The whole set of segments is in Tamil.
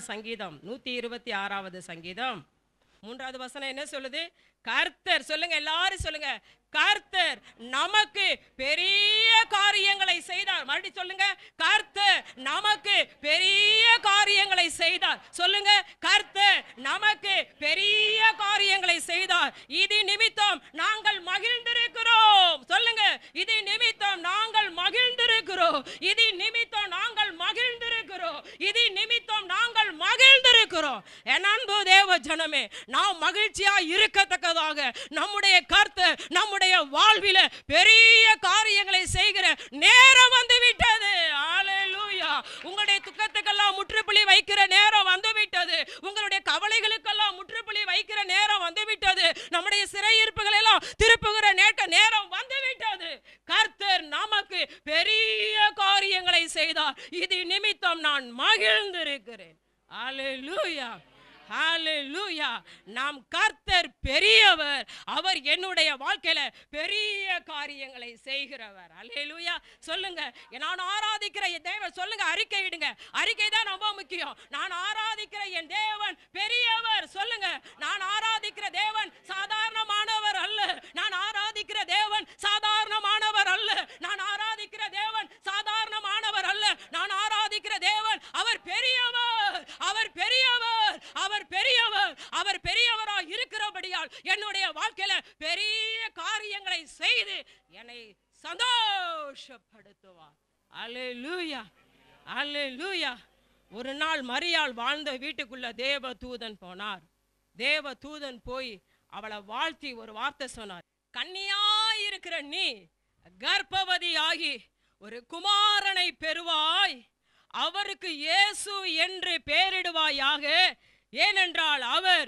சங்கீதம் நூத்தி இருபத்தி ஆறாவது சங்கீதம் மூன்றாவது வசனம் என்ன சொல்லுது கர்த்தர் சொல்லுங்க எல்லாரும் சொல்லுங்க கர்த்தர் நமக்கு பெரிய காரியங்களை செய்தார் மறுபடியும் சொல்லுங்க கர்த்தர் நமக்கு பெரிய காரியங்களை செய்தார் சொல்லுங்க கர்த்தர் நமக்கு பெரிய காரியங்களை செய்தார் இது நிமித்தம் நாங்கள் மகிழ்ந்திருக்கிறோம் சொல்லுங்க இது நிமித்தம் நாங்கள் மகிழ்ந்திருக்கிறோம் இது நிமித்தம் நாங்கள் மகிழ்ந்திருக்கிறோம் இது நிமித்தம் நாங்கள் மகிழ்ந்திருக்கிறோம் என் அன்பு தேவ ஜனமே நாம் மகிழ்ச்சியா இருக்கத்தக்கதாக நம்முடைய கர்த்தர் நம்முடைய வாழ்வில பெரிய காரியங்களை செய்கிற நேரம் வந்து விட்டது ஹalleluya உங்களுடைய துக்கத்துக்கெல்லாம் முற்றுப்புள்ளி வைக்கிற நேரம் வந்து விட்டது உங்களுடைய கவலைகளுக்கெல்லாம் முற்றுப்புள்ளி வைக்கிற நேரம் வந்து விட்டது நம்முடைய சிறையிருப்புகள் எல்லாம் திருப்புகிற நேட்ட நேரம் வந்து விட்டது கர்த்தர் நமக்கு பெரிய காரியங்களை செய்தார் இது நிமித்தம் நான் மகிழ்ந்திருக்கிறேன் ஹalleluya ஹalleluya நாம் கர்த்தர் பெரியவர் அவர் என்னுடைய வாழ்க்கையில பெரிய காரியங்களை செய்கிறவர் ஹalleluya சொல்லுங்க நான் ஆராதிக்கிற என் தேவன் சொல்லுங்க அறிக்கை இடுங்க அறிக்கை தான் ரொம்ப முக்கியம் நான் ஆராதிக்கிற என் தேவன் பெரியவர் சொல்லுங்க நான் ஆராதிக்கிற தேவன் சாதாரணமானவர் அல்ல நான் ஆராதிக்கிற தேவன் சாதாரணமானவர் அல்ல நான் ஆராதிக்கிற தேவன் சாதாரணமானவர் அல்ல நான் ஆராதிக்கிற தேவன் அவர் பெரியவர் அவர் பெரியவர் அவர் பெரியவர் அவர் பெரியவரா இருக்கிறபடியால் என்னுடைய வாழ்க்கையில பெரிய காரியங்களை செய்து என்னை சந்தோஷப்படுத்துவார் அல்லேலூயா அல்லேலூயா ஒரு நாள் மரியாள் வாழ்ந்த வீட்டுக்குள்ள தேவ தூதன் போனார் தேவ தூதன் போய் அவளை வாழ்த்தி ஒரு வார்த்தை சொன்னார் கன்னியாய் இருக்கிற நீ கர்ப்பவதி ஆகி ஒரு குமாரனை பெறுவாய் அவருக்கு இயேசு என்று பெயரிடுவாயாக ஏனென்றால் அவர்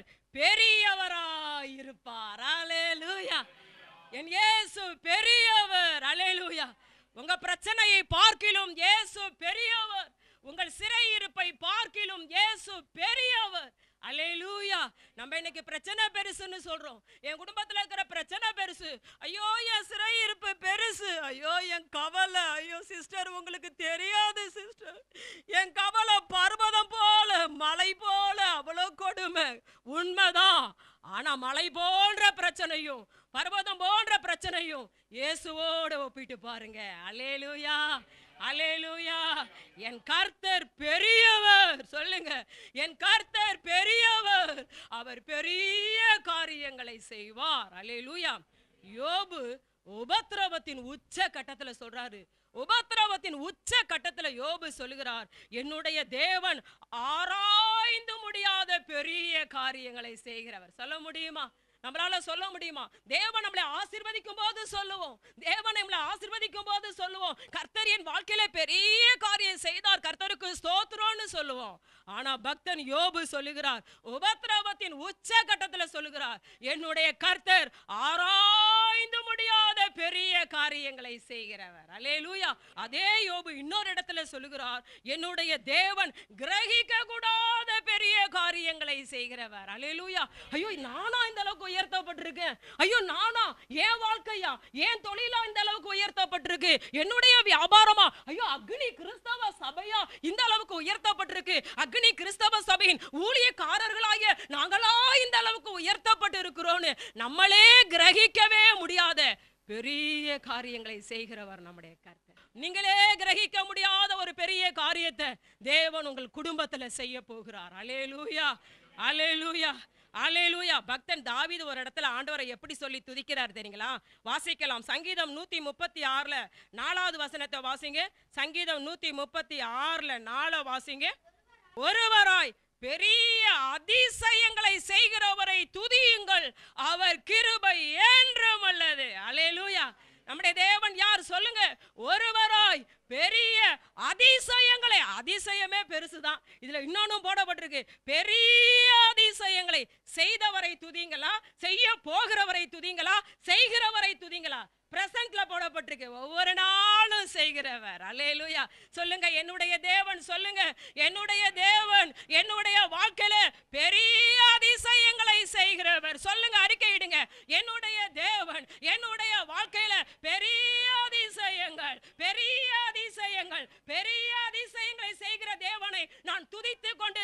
பெரியவராய் இருப்பார் அல்லேலூயா என் இயேசு பெரியவர் அல்லேலூயா உங்க பிரச்சனையை பார்க்கிலும் இயேசு பெரியவர் உங்கள் சிறையிருப்பை பார்க்கிலும் இயேசு பெரியவர் அல்லேலூயா நம்ம இன்னைக்கு பிரச்சனை பெருசுன்னு சொல்றோம் என் குடும்பத்துல இருக்கிற பிரச்சனை பெருசு ஐயோ என் சிறையிருப்பு பெருசு ஐயோ என் கவலை ஐயோ சிஸ்டர் உங்களுக்கு தெரியாது சிஸ்டர் என் கவலை பர்வதம் போல மலை போல அவ்வளோ கொடுமை உண்மைதான் ஆனா மலை போன்ற பிரச்சனையும் பர்வதம் போன்ற பிரச்சனையும் இயேசுவோட ஒப்பிட்டு பாருங்க அல்லேலூயா அல்லேலூயா என் கர்த்தர் பெரியவர் சொல்லுங்க என் கர்த்தர் பெரியவர் அவர் பெரிய காரியங்களை செய்வார் அல்லேலூயா யோபு உபத்திரவத்தின் உச்ச கட்டத்துல சொல்றாரு உபத்திரவத்தின் உச்ச கட்டத்துல யோபு சொல்லுகிறார் என்னுடைய தேவன் ஆராய்ந்து முடியாத பெரிய காரியங்களை செய்கிறவர் சொல்ல முடியுமா நம்மளால சொல்ல முடியுமா தேவன் நம்மளை ஆசீர்வதிக்கும் போது சொல்லுவோம் தேவன் நம்மளை ஆசீர்வதிக்கும் போது சொல்லுவோம் கர்த்தர் என் வாழ்க்கையில பெரிய காரியம் செய்தார் கர்த்தருக்கு ஸ்தோத்திரம்னு சொல்லுவோம் ஆனா பக்தன் யோபு சொல்லுகிறார் உபத்திரவத்தின் உச்ச கட்டத்துல சொல்லுகிறார் என்னுடைய கர்த்தர் ஆராய்ந்து முடியாத பெரிய காரியங்களை செய்கிறவர் அல்லேலூயா அதே யோபு இன்னொரு இடத்துல சொல்லுகிறார் என்னுடைய தேவன் கிரகிக்க கூடாத பெரிய காரியங்களை செய்கிறவர் அல்லேலூயா ஐயோ நானா இந்த அளவுக்கு உயர்த்தப்பட்டிருக்கேன் ஐயோ நானா என் வாழ்க்கையா என் தொழிலா இந்த அளவுக்கு உயர்த்தப்பட்டிருக்கு என்னுடைய வியாபாரமா ஐயோ அக்னி கிறிஸ்தவ சபையா இந்த அளவுக்கு உயர்த்தப்பட்டிருக்கு அக்னி கிறிஸ்தவ சபையின் ஊழியக்காரர்களாகிய நாங்களா இந்த அளவுக்கு உயர்த்தப்பட்டு இருக்கிறோம்னு நம்மளே கிரகிக்கவே முடியாத பெரிய காரியங்களை செய்கிறவர் நம்முடைய கர்த்தர் நீங்களே கிரகிக்க முடியாத ஒரு பெரிய காரியத்தை தேவன் உங்கள் குடும்பத்துல செய்ய போகிறார் அலேலூயா அலேலூயா அலேலூயா பக்தன் தாவீது ஒரு இடத்துல ஆண்டவரை எப்படி சொல்லி துதிக்கிறார் தெரியுங்களா வாசிக்கலாம் சங்கீதம் நூத்தி முப்பத்தி ஆறுல நாலாவது வசனத்தை வாசிங்க சங்கீதம் நூத்தி முப்பத்தி ஆறுல நால வாசிங்க ஒருவராய் பெரிய அதிசயங்களை செய்கிறவரை துதியுங்கள் அவர் கிருபை என்றும் அல்லது அலேலூயா நம்முடைய தேவன் யார் சொல்லுங்க ஒருவராய் பெரிய அதிசயங்களை அதிசயமே பெருசுதான் இதுல இன்னொன்னும் போடப்பட்டிருக்கு பெரிய அதிசயங்களை செய்தவரை துதிங்களா செய்ய போகிறவரை துதிங்களா செய்கிறவரை துதிங்களா பிரசன்ட்ல போடப்பட்டிருக்கு ஒவ்வொரு நாளும் செய்கிறவர் அல்லேலூயா சொல்லுங்க என்னுடைய தேவன் சொல்லுங்க என்னுடைய தேவன் என்னுடைய வாழ்க்கையில பெரிய அதிசயங்களை செய்கிறவர் சொல்லுங்க அறிக்கையிடுங்க என்னுடைய தேவன் என்னுடைய வாழ்க்கையில பெரிய அதிசயங்கள் பெரிய அதிசயங்கள் பெரிய அதிசயங்களை செய்கிற தேவனை நான் துதித்து கொண்டிருக்கிறேன்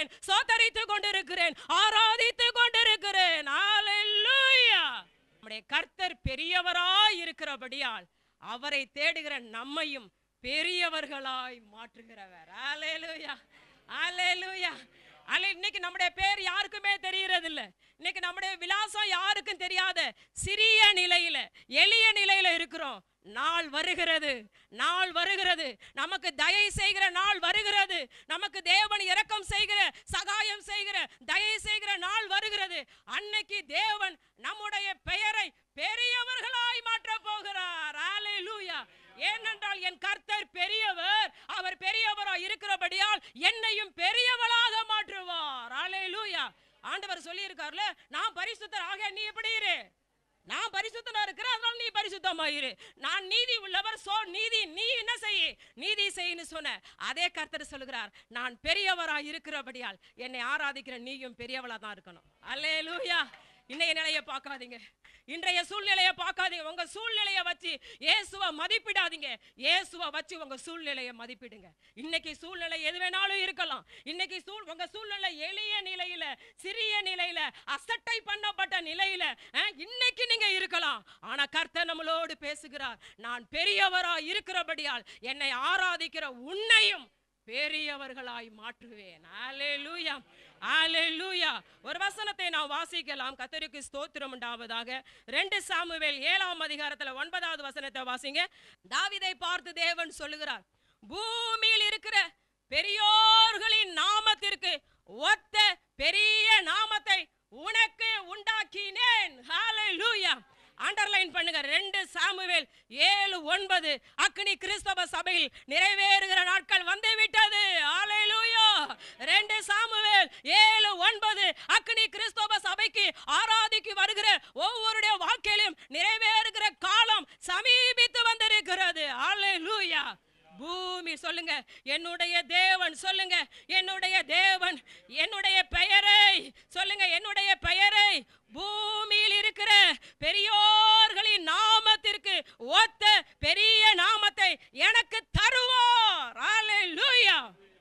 கொண்டிருக்கிறேன் சோதரித்துக் கொண்டிருக்கிறேன் ஆராதித்துக் கொண்டிருக்கிறேன் ஹalleluya நம்முடைய கர்த்தர் பெரியவராய் இருக்கிறபடியால் அவரை தேடுகிற நம்மையும் பெரியவர்களாய் மாற்றுகிறவர் ஹalleluya ஹalleluya அல்ல இன்னைக்கு நம்முடைய பேர் யாருக்குமே தெரியறது இல்ல இன்னைக்கு நம்முடைய விலாசம் யாருக்கும் தெரியாத சிறிய நிலையில எளிய நிலையில இருக்கிறோம் நாள் வருகிறது நாள் வருகிறது நமக்கு தயை செய்கிற நாள் வருகிறது நமக்கு தேவன் இரக்கம் செய்கிற சகாயம் செய்கிற தயை செய்கிற நாள் வருகிறது அன்னைக்கு தேவன் நம்முடைய பெயரை பெரியவர்களாய் மாற்ற போகிறார் ஹalleluya ஏனென்றால் என் கர்த்தர் பெரியவர் அவர் பெரியவராய் இருக்கிறபடியால் என்னையும் பெரியவளாக மாற்றுவார் ஹalleluya ஆண்டவர் சொல்லி இருக்கார்ல நான் பரிசுத்தர் ஆக நீ எப்படி இரு நான் பரிசுத்தனா இருக்கிறேன் அதனால நீ பரிசுத்தமா இரு நான் நீதி உள்ளவர் சோ நீதி நீ என்ன செய்ய நீதி செய்யன்னு சொன்ன அதே கர்த்தர் சொல்லுகிறார் நான் பெரியவராய் இருக்கிறபடியால் என்னை ஆராதிக்கிற நீயும் பெரியவளா தான் இருக்கணும் அல்லேலூயா இன்னைய நிலையை பார்க்காதீங்க இன்றைய சூழ்நிலையை பார்க்காதீங்க உங்க சூழ்நிலையை வச்சு இயேசுவை மதிப்பிடாதீங்க இயேசுவை வச்சு உங்க சூழ்நிலையை மதிப்பிடுங்க இன்னைக்கு சூழ்நிலை எது வேணாலும் இருக்கலாம் இன்னைக்கு சூழ் உங்க சூழ்நிலை எளிய நிலையில சிறிய நிலையில அசட்டை பண்ணப்பட்ட நிலையில அஹ், இன்னைக்கு நீங்க இருக்கலாம் ஆனா கர்த்தர் நம்மளோடு பேசுகிறார் நான் பெரியவரா இருக்கிறபடியால் என்னை ஆராதிக்கிற உன்னையும் பெரியவர்களாய் மாற்றுவேன் அல்லேலூயா அல்லேலூயா ஒரு வசனத்தை நாம் வாசிக்கலாம் கத்தருக்கு ஸ்தோத்திரம் உண்டாவதாக ரெண்டு சாமுவேல் ஏழாம் அதிகாரத்துல ஒன்பதாவது வசனத்தை வாசிங்க தாவீதை பார்த்து தேவன் சொல்லுகிறார் பூமியில் இருக்கிற பெரியோர்களின் நாமத்திற்கு ஒத்த பெரிய நாமத்தை உனக்கு உண்டாக்கினேன் ஹalleluya அண்டர்லைன் பண்ணுங்க ரெண்டு சாமுவேல் ஏழு ஒன்பது அக்னி கிறிஸ்தவ சபையில் நிறைவேறுகிற நாட்கள் வந்து விட்டது ஹalleluya ரெண்டு சாமுவேல் ஏழு ஒன்பது அக்னி கிறிஸ்தவ சபைக்கு ஆராதிக்கு வருகிற ஒவ்வொருடைய வாழ்க்கையிலும் நிறைவேறுகிற காலம் சமீபித்து வந்திருக்கிறது ஹalleluya பூமி சொல்லுங்க என்னுடைய தேவன் சொல்லுங்க என்னுடைய தேவன் என்னுடைய பெயரை சொல்லுங்க என்னுடைய பெயரை பூமியில் இருக்கிற பெரியோர்களின் நாமத்திற்கு ஒத்த பெரிய நாமத்தை எனக்கு தருவார் ஹalleluya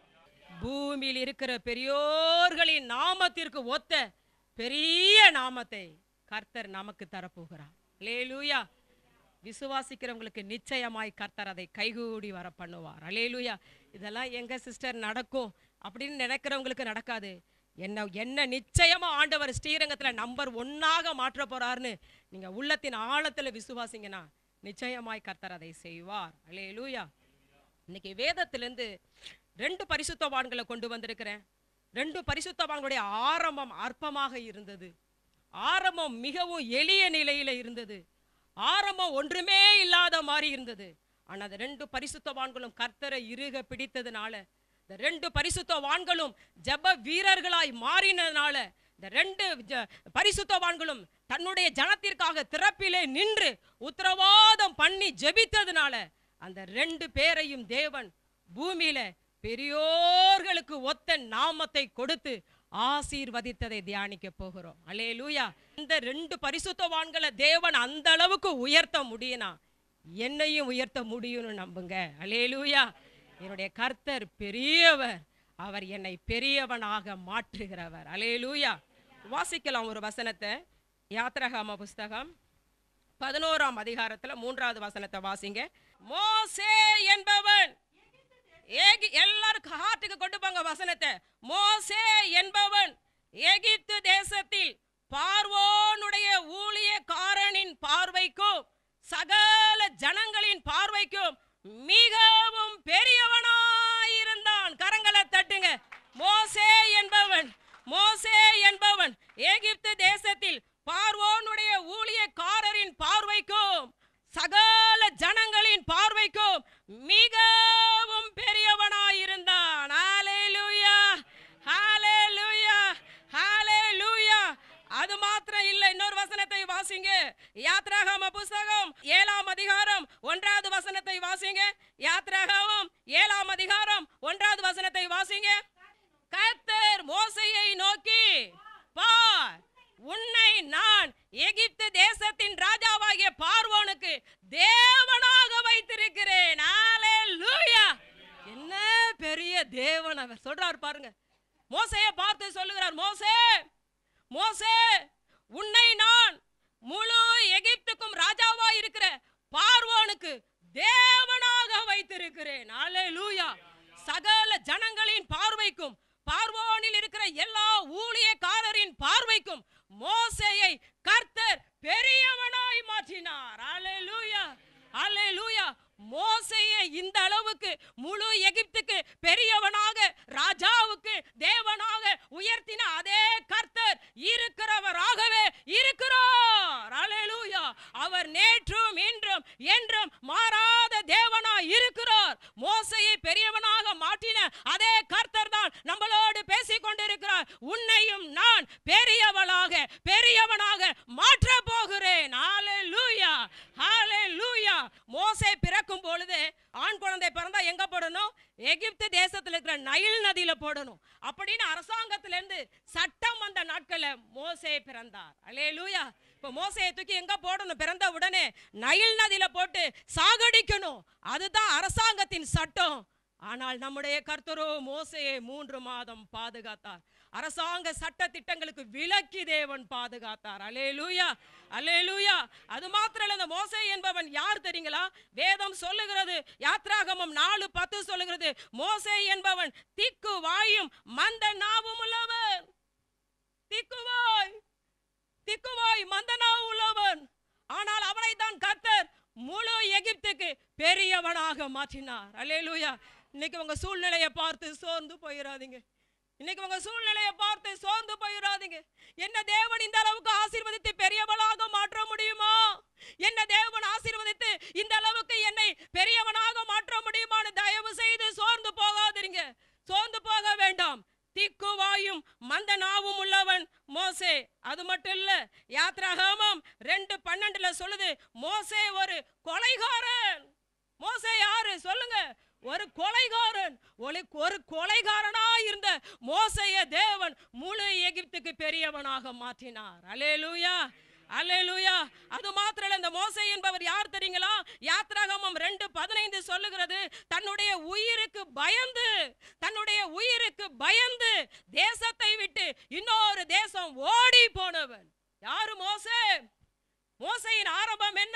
பூமியில் இருக்கிற பெரியோர்களின் நாமத்திற்கு ஒத்த பெரிய நாமத்தை கர்த்தர் நமக்கு தரப்போகிறார் லேலூயா விசுவாசிக்கிறவங்களுக்கு நிச்சயமாய் கர்த்தர் அதை கைகூடி வர பண்ணுவார் அலேலுயா இதெல்லாம் எங்க சிஸ்டர் நடக்கும் அப்படின்னு நினைக்கிறவங்களுக்கு நடக்காது என்ன என்ன நிச்சயமா ஆண்டவர் ஸ்ரீரங்கத்துல நம்பர் ஒன்னாக மாற்ற போறாருன்னு நீங்க உள்ளத்தின் ஆழத்துல விசுவாசிங்கன்னா நிச்சயமாய் கர்த்தர் அதை செய்வார் அலேலூயா இன்னைக்கு வேதத்திலிருந்து ரெண்டு பரிசுத்தவான்களை கொண்டு வந்திருக்கிறேன் ரெண்டு பரிசுத்தவான்களுடைய ஆரம்பம் அற்பமாக இருந்தது ஆரம்பம் மிகவும் எளிய நிலையில இருந்தது ஆரம்பம் ஒன்றுமே இல்லாத மாதிரி இருந்தது ஆனா அந்த ரெண்டு பரிசுத்தவான்களும் கர்த்தரை இறுக பிடித்ததுனால இந்த ரெண்டு பரிசுத்தவான்களும் ஜெப வீரர்களாய் மாறினதுனால இந்த ரெண்டு ஜ- பரிசுத்தவான்களும் தன்னுடைய ஜனத்திற்காக திறப்பிலே நின்று உத்தரவாதம் பண்ணி ஜெபித்ததுனால அந்த ரெண்டு பேரையும் தேவன் பூமியில பெரியோர்களுக்கு ஒத்த நாமத்தை கொடுத்து ஆசீர்வதித்ததை தியானிக்க போகிறோம் அல்லேலூயா இந்த ரெண்டு பரிசுத்தவான்களை தேவன் அந்த அளவுக்கு உயர்த்த முடியுனா என்னையும் உயர்த்த முடியும்னு நம்புங்க அல்லேலூயா என்னுடைய கர்த்தர் பெரியவர் அவர் என்னை பெரியவனாக மாற்றுகிறவர் அல்லேலூயா வாசிக்கலாம் ஒரு வசனத்தை யாத்ரகாம புஸ்தகம் பதினோராம் அதிகாரத்துல மூன்றாவது வசனத்தை வாசிங்க மோசே என்பவன் ஏகி எல்லாருக்கும் ஹார்ட்டுக்கு கொண்டு போங்க வசனத்தை மோசே என்பவன் எகிப்து தேசத்தில் பார்வோனுடைய ஊழியக்காரனின் பார்வைக்கும் சகல ஜனங்களின் பார்வைக்கும் மிகவும் பெரியவனாயிருந்தான் கரங்களை தட்டுங்க மோசே என்பவன் மோசே என்பவன் எகிப்து தேசத்தில் பார்வோனுடைய ஊழியக்காரரின் பார்வைக்கும் சகல ஜனங்களின் பார்வைக்கும் மிகவும் பெரியவனாயிருந்தான் ஹalleluya ஹalleluya ஹalleluya அது மாத்திரம் இல்ல இன்னொரு வசனத்தை வாசிங்க யாத்ராகம புஸ்தகம் ஏழாம் அதிகாரம் ஒன்றாவது வசனத்தை வாசிங்க யாத்ராகமம் ஏழாம் அதிகாரம் ஒன்றாவது வசனத்தை வாசிங்க கர்த்தர் மோசையை நோக்கி பார் உன்னை நான் எகிப்து தேசத்தின் ராஜாவாகிய பார்வோனுக்கு தேவனாக வைத்திருக்கிறேன் ஹalleluya என்ன பெரிய தேவன் அவர் சொல்றார் பாருங்க மோசையை பார்த்து சொல்லுகிறார் மோசே மோசே உன்னை நான் முழு எகிப்துக்கும் ராஜாவா இருக்கிற பார்வோனுக்கு தேவனாக வைத்திருக்கிறேன் அல்லேலூயா சகல ஜனங்களின் பார்வைக்கும் பார்வோனில் இருக்கிற எல்லா ஊழியக்காரரின் பார்வைக்கும் மோசேயை கர்த்தர் பெரியவனாய் மாற்றினார் அல்லேலூயா அல்லேலூயா மோசையை இந்த அளவுக்கு முழு எகிப்துக்கு பெரியவனாக ராஜாவுக்கு தேவனாக உயர்த்தின அதே கர்த்தர் இருக்கிறவராகவே இருக்கிறார் அல்லேலூயா அவர் நேற்றும் இன்றும் என்றும் மாறாத தேவனாய் இருக்கிறார் மோசையை பெரியவனாக மாற்றின அதே கர்த்தர் தான் நம்மளோடு பேசிக் கொண்டிருக்கிறார் உன்னையும் நான் பெரியவளாக பெரியவனாக மாற்ற போகிறேன் ஹalleluya ஹalleluya மோசே பிறக்கும் பொழுது ஆண் குழந்தை பிறந்தா எங்க போடணும் எகிப்து தேசத்துல இருக்கிற நைல் நதியில போடணும் அப்படின்னு அரசாங்கத்துல இருந்து சட்டம் வந்த நாட்கள்ல மோசே பிறந்தார் அல்லேலூயா இப்ப மோசையை தூக்கி எங்க போடணும் பிறந்த உடனே நைல் நதியில போட்டு சாகடிக்கணும் அதுதான் அரசாங்கத்தின் சட்டம் ஆனால் நம்முடைய கர்த்தரோ மோசையை மூன்று மாதம் பாதுகாத்தார் அரசாங்க சட்ட திட்டங்களுக்கு விலக்கி தேவன் பாதுகாத்தார் அலேலூயா அலேலூயா அது மாத்திரம் இல்ல இந்த மோசே என்பவன் யார் தெரியுங்களா வேதம் சொல்லுகிறது யாத்ராகமம் நாலு பத்து சொல்லுகிறது மோசே என்பவன் திக்கு வாயும் மந்த நாவும் உள்ளவன் திக்குவாய் திக்குவாய் மந்தனா உள்ளவன் ஆனால் அவனை தான் கர்த்தர் முழு எகிப்துக்கு பெரியவனாக மாற்றினார் அல்லேலூயா இன்னைக்கு உங்க சூழ்நிலையை பார்த்து சோர்ந்து போயிடாதீங்க இன்னைக்கு உங்க சூழ்நிலையை பார்த்து சோர்ந்து போயிடாதீங்க என்ன தேவன் இந்த அளவுக்கு ஆசீர்வதித்து பெரியவளாக மாற்ற முடியுமா என்ன தேவன் ஆசீர்வதித்து இந்த அளவுக்கு என்னை பெரியவனாக மாற்ற முடியுமான்னு தயவு செய்து சோர்ந்து போகாதீங்க சோர்ந்து போக வேண்டாம் திக்குவாயும் மந்த நாவும் உள்ளவன் மோசே அது மட்டும் இல்ல யாத்ராகமம் ரெண்டு பன்னெண்டுல சொல்லுது மோசே ஒரு கொலைகாரன் மோசே யாரு சொல்லுங்க ஒரு கொலைகாரன் ஒளி- ஒரு கொலைகாரனா இருந்த மோசைய தேவன் முழு எகிப்துக்கு பெரியவனாக மாற்றினார் அலேலூயா அல்லேலூயா அது மாத்திரம் இல்ல, இந்த மோசே என்பவர் யார் தெரியுங்களா யாத்ராகமம் ரெண்டு பதினைந்து சொல்லுகிறது தன்னுடைய உயிருக்கு பயந்து தன்னுடைய உயிருக்கு பயந்து தேசத்தை விட்டு இன்னொரு தேசம் ஓடி போனவன் யாரு மோசே மோசையின் ஆரம்பம் என்ன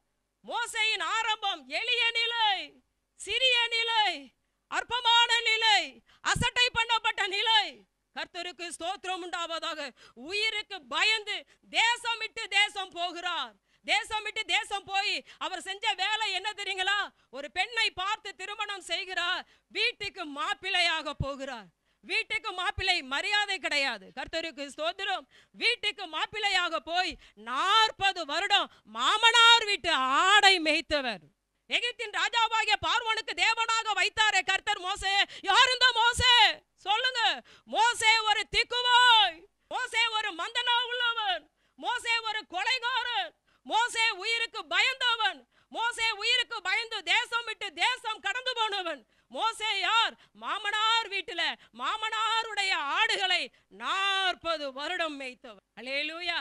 மோசையின் ஆரம்பம் எளிய நிலை சிறிய நிலை அற்பமான நிலை அசட்டை பண்ணப்பட்ட நிலை கர்த்தருக்கு ஸ்தோத்திரம் உண்டாவதாக உயிருக்கு பயந்து தேசம் விட்டு தேசம் போகிறார் தேசம் விட்டு தேசம் போய் அவர் செஞ்ச வேலை என்ன தெரியுங்களா ஒரு பெண்ணை பார்த்து திருமணம் செய்கிறார் வீட்டுக்கு மாப்பிள்ளையாக போகிறார் வீட்டுக்கு மாப்பிள்ளை மரியாதை கிடையாது கர்த்தருக்கு ஸ்தோத்திரம் வீட்டுக்கு மாப்பிள்ளையாக போய் நாற்பது வருடம் மாமனார் வீட்டு ஆடை மேய்த்தவர் எகிப்தின் ராஜாவாகிய பார்வோனுக்கு தேவனாக வைத்தாரே கர்த்தர் மோசே யார் இந்த மோசே சொல்லுங்க மோசே ஒரு திக்குவாய் மோசே ஒரு மந்தனா உள்ளவன் மோசே ஒரு கொலைகாரன் மோசே உயிருக்கு பயந்தவன் மோசே உயிருக்கு பயந்து தேசம் விட்டு தேசம் கடந்து போனவன் மோசே யார் மாமனார் வீட்டுல மாமனாருடைய ஆடுகளை நாற்பது வருடம் மேய்த்தவன் அலேலூயா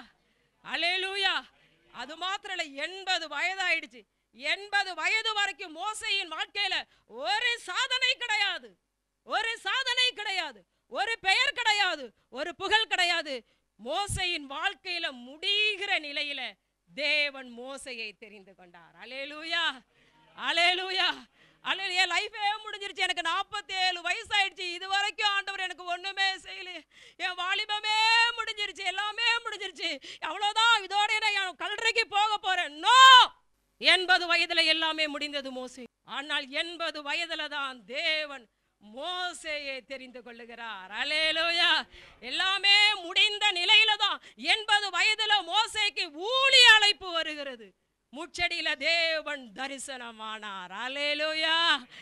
அலேலூயா அது மாத்திரம் இல்ல எண்பது வயதாயிடுச்சு எண்பது வயது வரைக்கும் மோசையின் வாழ்க்கையில ஒரு சாதனை கிடையாது ஒரு சாதனை கிடையாது ஒரு பெயர் கிடையாது ஒரு புகழ் கிடையாது மோசையின் வாழ்க்கையில முடிகிற நிலையில தேவன் மோசையை தெரிந்து கொண்டார் அலேலூயா அலேலூயா அலேலூயா லைஃபே முடிஞ்சிருச்சு எனக்கு நாற்பத்தி ஏழு வயசாயிடுச்சு இது வரைக்கும் ஆண்டவர் எனக்கு ஒண்ணுமே செய்யல என் வாலிபமே முடிஞ்சிருச்சு எல்லாமே முடிஞ்சிருச்சு அவ்வளவுதான் இதோட நான் என் கல்லறைக்கு போக போறேன் நோ எண்பது வயதுல எல்லாமே முடிந்தது மோசே ஆனால் எண்பது வயதுல தான் தேவன் மோசேயை தெரிந்து கொள்ளுகிறார் அலேலூயா எல்லாமே முடிந்த நிலையில தான் எண்பது வயதுல மோசேக்கு ஊழி அழைப்பு வருகிறது முச்சடியில தேவன் தரிசனமானார் அலேலூயா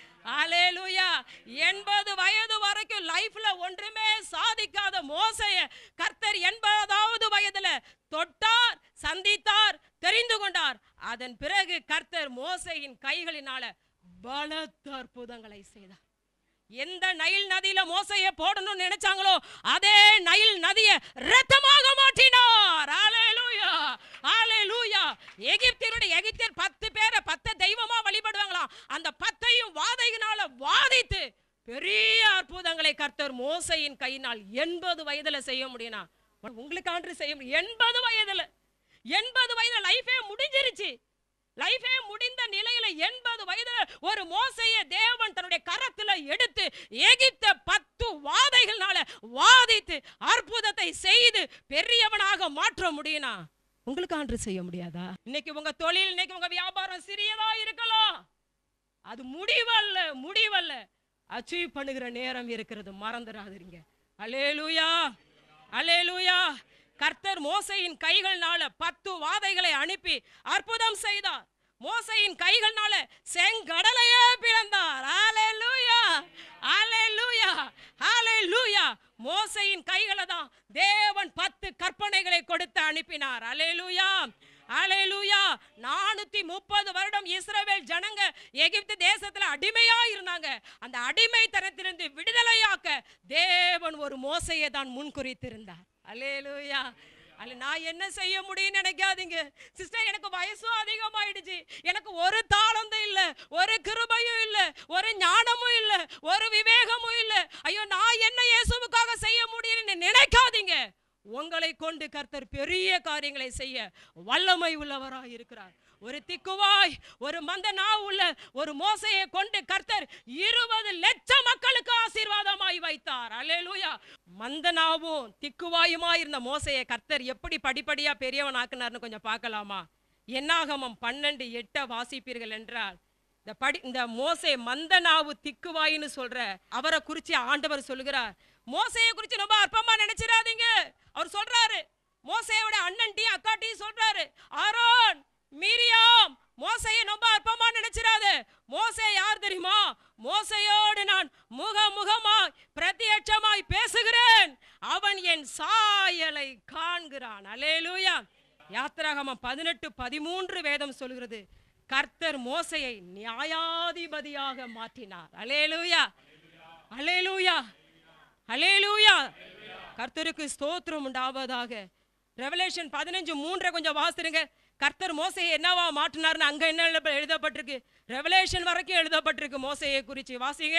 அலேலூயா எண்பது வயது வரைக்கும் லைஃப்ல ஒன்றுமே சாதிக்காத மோசைய கர்த்தர் எண்பதாவது வயதுல தொட்டார் சந்தித்தார் தெரிந்து கொண்டார் அதன் பிறகு கர்த்தர் மோசையின் கைகளினால பலத்த அற்புதங்களை செய்தார் எந்த நைல் நதியில மோசைய போடணும்னு நினைச்சாங்களோ அதே நைல் நதியை ரத்தமாக மாற்றினார் ஹalleluya ஹalleluya எகிப்தியருடைய எகிப்தியர் பத்து பேரை பத்து தெய்வமா வழிபடுவாங்களாம் அந்த பத்தையும் வாதையினால வாதித்து பெரிய அற்புதங்களை அற்புதங்களை கர்த்தர் மோசையின் கையினால் எண்பது வயதுல செய்ய முடியும்னா உங்களுக்கு ஆண்டு செய்ய முடியும் எண்பது வயதுல எண்பது வயதுல லைஃபே முடிஞ்சிருச்சு லைஃபே முடிந்த நிலையில எண்பது வயதுல ஒரு மோசைய தேவன் தன்னுடைய கரத்துல எடுத்து எகிப்த பத்து வாதைகள்னால வாதித்து அற்புதத்தை செய்து பெரியவனாக மாற்ற முடியும்னா உங்களுக்கு ஆண்டு செய்ய முடியாதா இன்னைக்கு உங்க தொழில் இன்னைக்கு உங்க வியாபாரம் சிறியதா இருக்கலாம் அது முடிவல்ல முடிவல்ல அச்சீவ் பண்ணுகிற நேரம் இருக்கிறது மறந்துடாதீங்க அலேலூயா அலேலூயா கர்த்தர் மோசையின் கைகள்னால பத்து வாதைகளை அனுப்பி அற்புதம் செய்தார் மோசையின் கைகள்னால செங்கடலையே பிளந்தார் ஹalleluya ஹalleluya ஹalleluya மோசையின் கைகளை தான் தேவன் பத்து கற்பனைகளை கொடுத்து அனுப்பினார் ஹalleluya ஹalleluya நானூத்தி முப்பது வருடம் இஸ்ரவேல் ஜனங்க எகிப்து தேசத்துல அடிமையா இருந்தாங்க அந்த அடிமைத்தனத்திலிருந்து விடுதலையாக்க தேவன் ஒரு மோசையை தான் முன்குறித்திருந்தார் ஹalleluya அல்ல நான் என்ன செய்ய முடியும்னு நினைக்காதீங்க சிஸ்டர் எனக்கு வயசும் அதிகமாயிடுச்சு எனக்கு ஒரு தாளந்தும் இல்ல ஒரு கிருபையும் இல்ல ஒரு ஞானமும் இல்ல ஒரு விவேகமும் இல்ல ஐயோ நான் என்ன இயேசுவுக்காக செய்ய முடியும்னு நினைக்காதீங்க உங்களை கொண்டு கர்த்தர் பெரிய காரியங்களை செய்ய வல்லமை உள்ளவராய் இருக்கிறார் ஒரு திக்குவாய் ஒரு மந்த நாவு உள்ள ஒரு மோசையை கொண்டு கர்த்தர் இருபது லட்சம் மக்களுக்கு ஆசீர்வாதமாய் வைத்தார் அல்லேலூயா மந்த நாவும் திக்குவாயுமா இருந்த மோசையை கர்த்தர் எப்படி படிப்படியா பெரியவன் ஆக்குனார்னு கொஞ்சம் பார்க்கலாமா என்னாகமம் பன்னெண்டு எட்ட வாசிப்பீர்கள் என்றால் இந்த படி இந்த மோசே மந்த நாவு திக்குவாயின்னு சொல்ற அவரை குறித்து ஆண்டவர் சொல்லுகிறார் மோசையை குறித்து ரொம்ப அற்பமா நினைச்சிடாதீங்க அவர் சொல்றாரு மோசையோட அண்ணன்ட்டையும் அக்காட்டையும் சொல்றாரு ஆரோன் மீரியாம் மோசையை ரொம்ப அற்பமா நினைச்சிடாத மோசே யார் தெரியுமா மோசையோடு நான் முகமுகமாய் பிரத்யட்சமாய் பேசுகிறேன் அவன் என் சாயலை காண்கிறான் அலேலூயா யாத்திராகமம் பதினெட்டு பதிமூன்று வேதம் சொல்கிறது கர்த்தர் மோசையை நியாயாதிபதியாக மாற்றினார் அலேலூயா அலேலூயா அலேலூயா கர்த்தருக்கு ஸ்தோத்திரம் உண்டாவதாக ரெவலேஷன் பதினஞ்சு மூன்றை கொஞ்சம் வாசிருங்க கர்த்தர் மோசையை என்னவா மாற்றினார்னு அங்க என்ன எழுத- எழுதப்பட்டிருக்கு ரெவலேஷன் வரைக்கும் எழுதப்பட்டிருக்கு மோசையை குறித்து வாசிங்க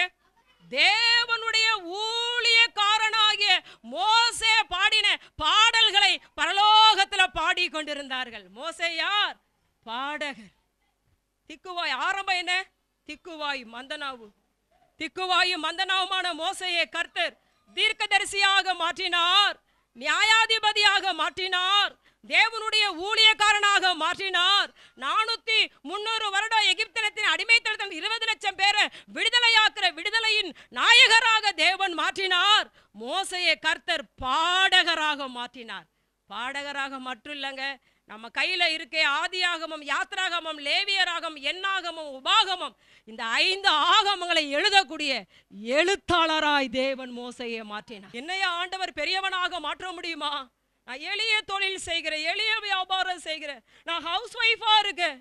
தேவனுடைய ஊழியக்காரனாகிய மோசே பாடின பாடல்களை பரலோகத்துல பாடிக்கொண்டிருந்தார்கள் மோசே யார் பாடகர் திக்குவாய் ஆரம்பம் என்ன திக்குவாய் மந்தனாவு திக்குவாயும் மந்தனாவுமான மோசையை கர்த்தர் தீர்க்கதரிசியாக மாற்றினார் நியாயாதிபதியாக மாற்றினார் தேவனுடைய ஊழியக்காரனாக மாற்றினார் நானூத்தி முன்னூறு வருடம் எகிப்தினத்தின் அடிமைத்தனத்தில் இருபது லட்சம் பேரை விடுதலையாக்குற விடுதலையின் நாயகராக தேவன் மாற்றினார் மோசையை கர்த்தர் பாடகராக மாற்றினார் பாடகராக மட்டும் இல்லைங்க நம்ம கையில இருக்கே ஆதியாகமம் யாத்ராகமம் லேவியராகம் எண்ணாகமம் உபாகமம் இந்த ஐந்து ஆகமங்களை எழுதக்கூடிய எழுத்தாளராய் தேவன் மோசையை மாற்றினார் என்னையா ஆண்டவர் பெரியவனாக மாற்ற முடியுமா நான் எளிய தொழில் செய்கிறேன் எளிய வியாபாரம் செய்கிறேன் நான் ஹவுஸ் ஒய்ஃபா இருக்கேன்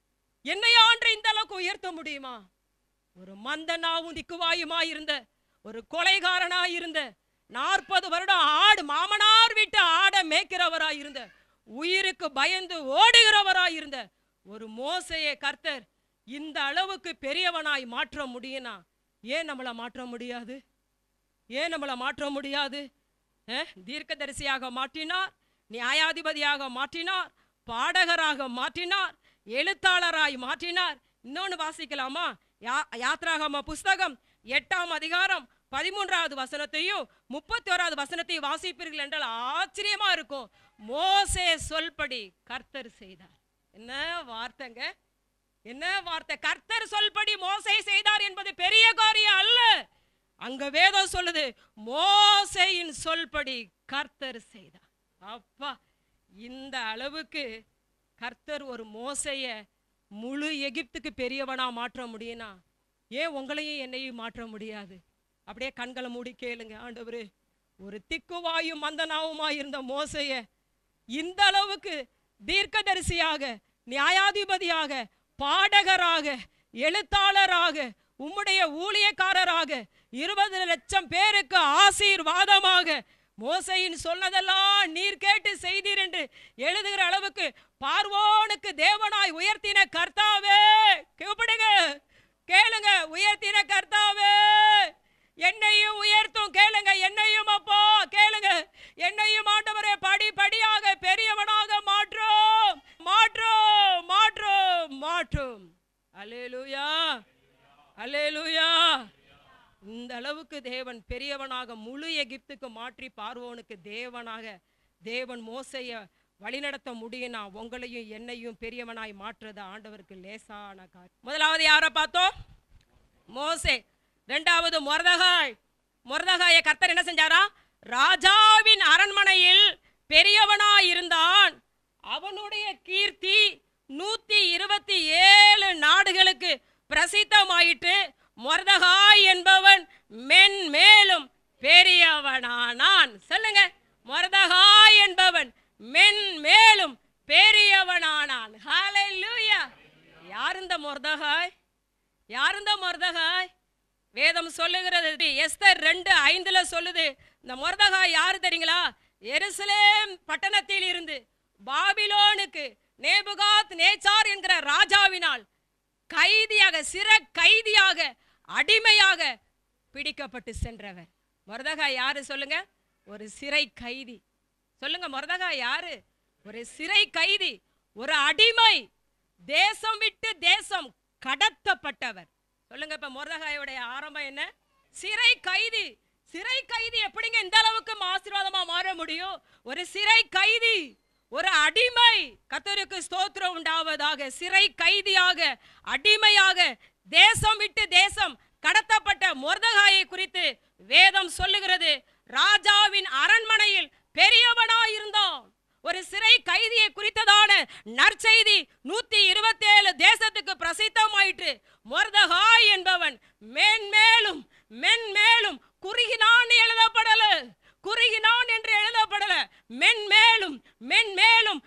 என்னை ஆண்டு இந்த அளவுக்கு உயர்த்த முடியுமா ஒரு மந்தனாவும் திக்குவாயுமா இருந்த ஒரு கொலைகாரனா இருந்த நாற்பது வருடம் ஆடு மாமனார் வீட்டு ஆடை மேய்க்கிறவரா இருந்த உயிருக்கு பயந்து ஓடுகிறவரா இருந்த ஒரு மோசையை கர்த்தர் இந்த அளவுக்கு பெரியவனாய் மாற்ற முடியும்னா ஏன் நம்மளை மாற்ற முடியாது ஏன் நம்மளை மாற்ற முடியாது அஹ், தீர்க்கதரிசியாக மாற்றினார் நியாயாதிபதியாக மாற்றினார் பாடகராக மாற்றினார் எழுத்தாளராய் மாற்றினார் இன்னொன்னு வாசிக்கலாமா யா யாத்ராகம புஸ்தகம் எட்டாம் அதிகாரம் பதிமூன்றாவது வசனத்தையும் முப்பத்தி ஓராவது வசனத்தையும் வாசிப்பீர்கள் என்றால் ஆச்சரியமா இருக்கும் மோசே சொல்படி கர்த்தர் செய்தார் என்ன வார்த்தைங்க என்ன வார்த்தை கர்த்தர் சொல்படி மோசே செய்தார் என்பது பெரிய காரியம் அல்ல அங்க வேதம் சொல்லுது மோசேயின் சொல்படி கர்த்தர் செய்தார் அப்பா இந்த அளவுக்கு கர்த்தர் ஒரு மோசைய முழு எகிப்துக்கு பெரியவனா மாற்ற முடியும்னா ஏன் உங்களையும் என்னையும் மாற்ற முடியாது அப்படியே கண்களை மூடி கேளுங்க ஆண்டவரே ஒரு திக்குவாயும் மந்தனாவுமா இருந்த மோசைய இந்த அளவுக்கு தீர்க்கதரிசியாக நியாயாதிபதியாக பாடகராக எழுத்தாளராக உம்முடைய ஊழியக்காரராக இருபது லட்சம் பேருக்கு ஆசீர்வாதமாக மோசையின் சொன்னதெல்லாம் நீர் கேட்டு செய்தீர் என்று எழுதுகிற அளவுக்கு பார்வோனுக்கு தேவனாய் உயர்த்தின கர்த்தாவே கூப்பிடுங்க கேளுங்க உயர்த்தின கர்த்தாவே என்னையும் உயர்த்தி அளவுக்கு தேவன் பெரியவனாக முழு எகிப்துக்கு மாற்றி பார்வோனுக்கு தேவனாக தேவன் மோசைய வழிநடத்த முடியும்னா உங்களையும் என்னையும் பெரியவனாய் மாற்றுறது ஆண்டவருக்கு லேசான காரியம் முதலாவது யாரை பார்த்தோம் மோசே ரெண்டாவது மொர்தகாய் மொர்தகாயை கர்த்தர் என்ன செஞ்சாரா ராஜாவின் அரண்மனையில் பெரியவனாய் இருந்தான் அவனுடைய கீர்த்தி நூத்தி இருபத்தி ஏழு நாடுகளுக்கு பிரசித்தமாயிட்டு மொர்தகாய் என்பவன் மென்மேலும் பெரியவனானான் சொல்லுங்க மொர்தகாய் என்பவன் மென்மேலும் பெரியவனானான் ஹalleluya யார் இந்த மொர்தகாய் யார் இந்த மொர்தகாய் வேதம் சொல்லுகிறது எஸ்தர் ரெண்டு ஐந்துல சொல்லுது இந்த மொர்தகாய் யாரு தெரியுங்களா எருசலேம் பட்டணத்தில் இருந்து பாபிலோனுக்கு நேபுகாத் நேச்சார் என்கிற ராஜாவினால் கைதியாக சிற கைதியாக அடிமையாக பிடிக்கப்பட்டு சென்றவர் மொர்தகாய் யாரு சொல்லுங்க ஒரு சிறை கைதி சொல்லுங்க மொர்தகாய் யாரு ஒரு சிறை கைதி ஒரு அடிமை தேசம் விட்டு தேசம் கடத்தப்பட்டவர் சொல்லுங்க இப்ப மொர்தகாயோடைய ஆரம்பம் என்ன சிறை கைதி சிறை கைதி எப்படிங்க இந்த அளவுக்கு ஆசீர்வாதமா மாற முடியும் ஒரு சிறை கைதி ஒரு அடிமை கத்தருக்கு ஸ்தோத்திரம் உண்டாவதாக சிறை கைதியாக அடிமையாக தேசம் விட்டு தேசம் கடத்தப்பட்ட மொர்தகாயை குறித்து வேதம் சொல்லுகிறது ராஜாவின் அரண்மனையில் பெரியவனாயிருந்தான் ஒரு சிறை கைதியை குறித்ததான நற்செய்தி நூத்தி இருபத்தேழு தேசத்துக்கு பிரசித்தமாயிற்று மொர்தகாய் என்பவன் மேன்மேலும் மென்மேலும் குறுகினான் எழுதப்படல குறுகினான் என்று எழுதப்படல மென்மேலும் மென்மேலும்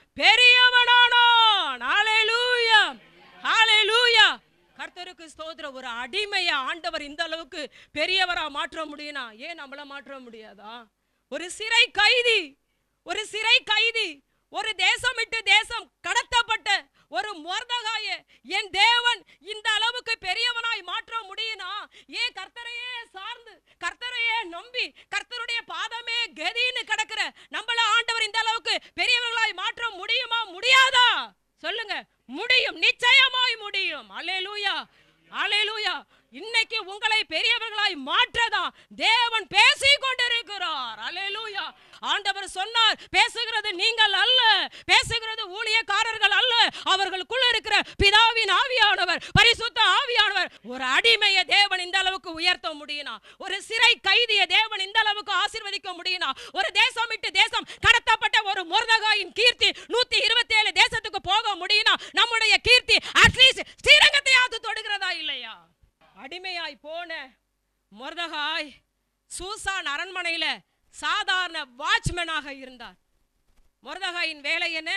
பெரியவனானான் ஹalleluya ஹalleluya கர்த்தருக்கு ஸ்தோத்திரம் ஒரு அடிமையை ஆண்டவர் இந்த அளவுக்கு பெரியவரா மாற்ற முடியும்னா ஏன் நம்மள மாற்ற முடியாதா ஒரு சிறை கைதி ஒரு சிறை கைதி ஒரு தேசம் விட்டு தேசம் கடத்தப்பட்ட ஒரு மொர்தகாய என் தேவன் இந்த அளவுக்கு பெரியவனாய் மாற்ற முடியும்னா ஏன் கர்த்தரையே சார்ந்து கர்த்தரையே நம்பி கர்த்தருடைய பாதமே கதின்னு கிடக்கிற நம்மள ஆண்டவர் இந்த அளவுக்கு பெரியவர்களாய் மாற்ற முடியுமா முடியாதா சொல்லுங்க முடியும் நிச்சயமாய் முடியும் அல்லேலூயா அல்லேலூயா இன்னைக்கு உங்களை பெரியவர்களாய் மாற்றதா தேவன் பேசிக் கொண்டிருக்கிறார் அல்லேலூயா ஆண்டவர் சொன்னார் பேசுகிறது நீங்கள் அல்ல பேசுகிறது ஊழியக்காரர்கள் அல்ல அவர்களுக்குள்ள இருக்கிற பிதாவின் ஆவியானவர் பரிசுத்த ஆவியானவர் ஒரு அடிமையை தேவன் இந்த அளவுக்கு உயர்த்த முடியுனா ஒரு சிறை கைதியை தேவன் இந்த அளவுக்கு ஆசீர்வதிக்க முடியுனா ஒரு தேசம் விட்டு தேசம் கடத்தப்பட்ட ஒரு முருதகாயின் கீர்த்தி நூத்தி இருபத்தி ஏழு தேசத்துக்கு போக முடியுனா நம்முடைய கீர்த்தி அட்லீஸ்ட் ஸ்ரீரங்கத்தையாவது தொடுகிறதா இல்லையா அடிமையாய் போன மொர்தகாய் சூசான் அரண்மனையில சாதாரண வாட்ச்மேனாக இருந்தார் மொர்தகாயின் வேலை என்ன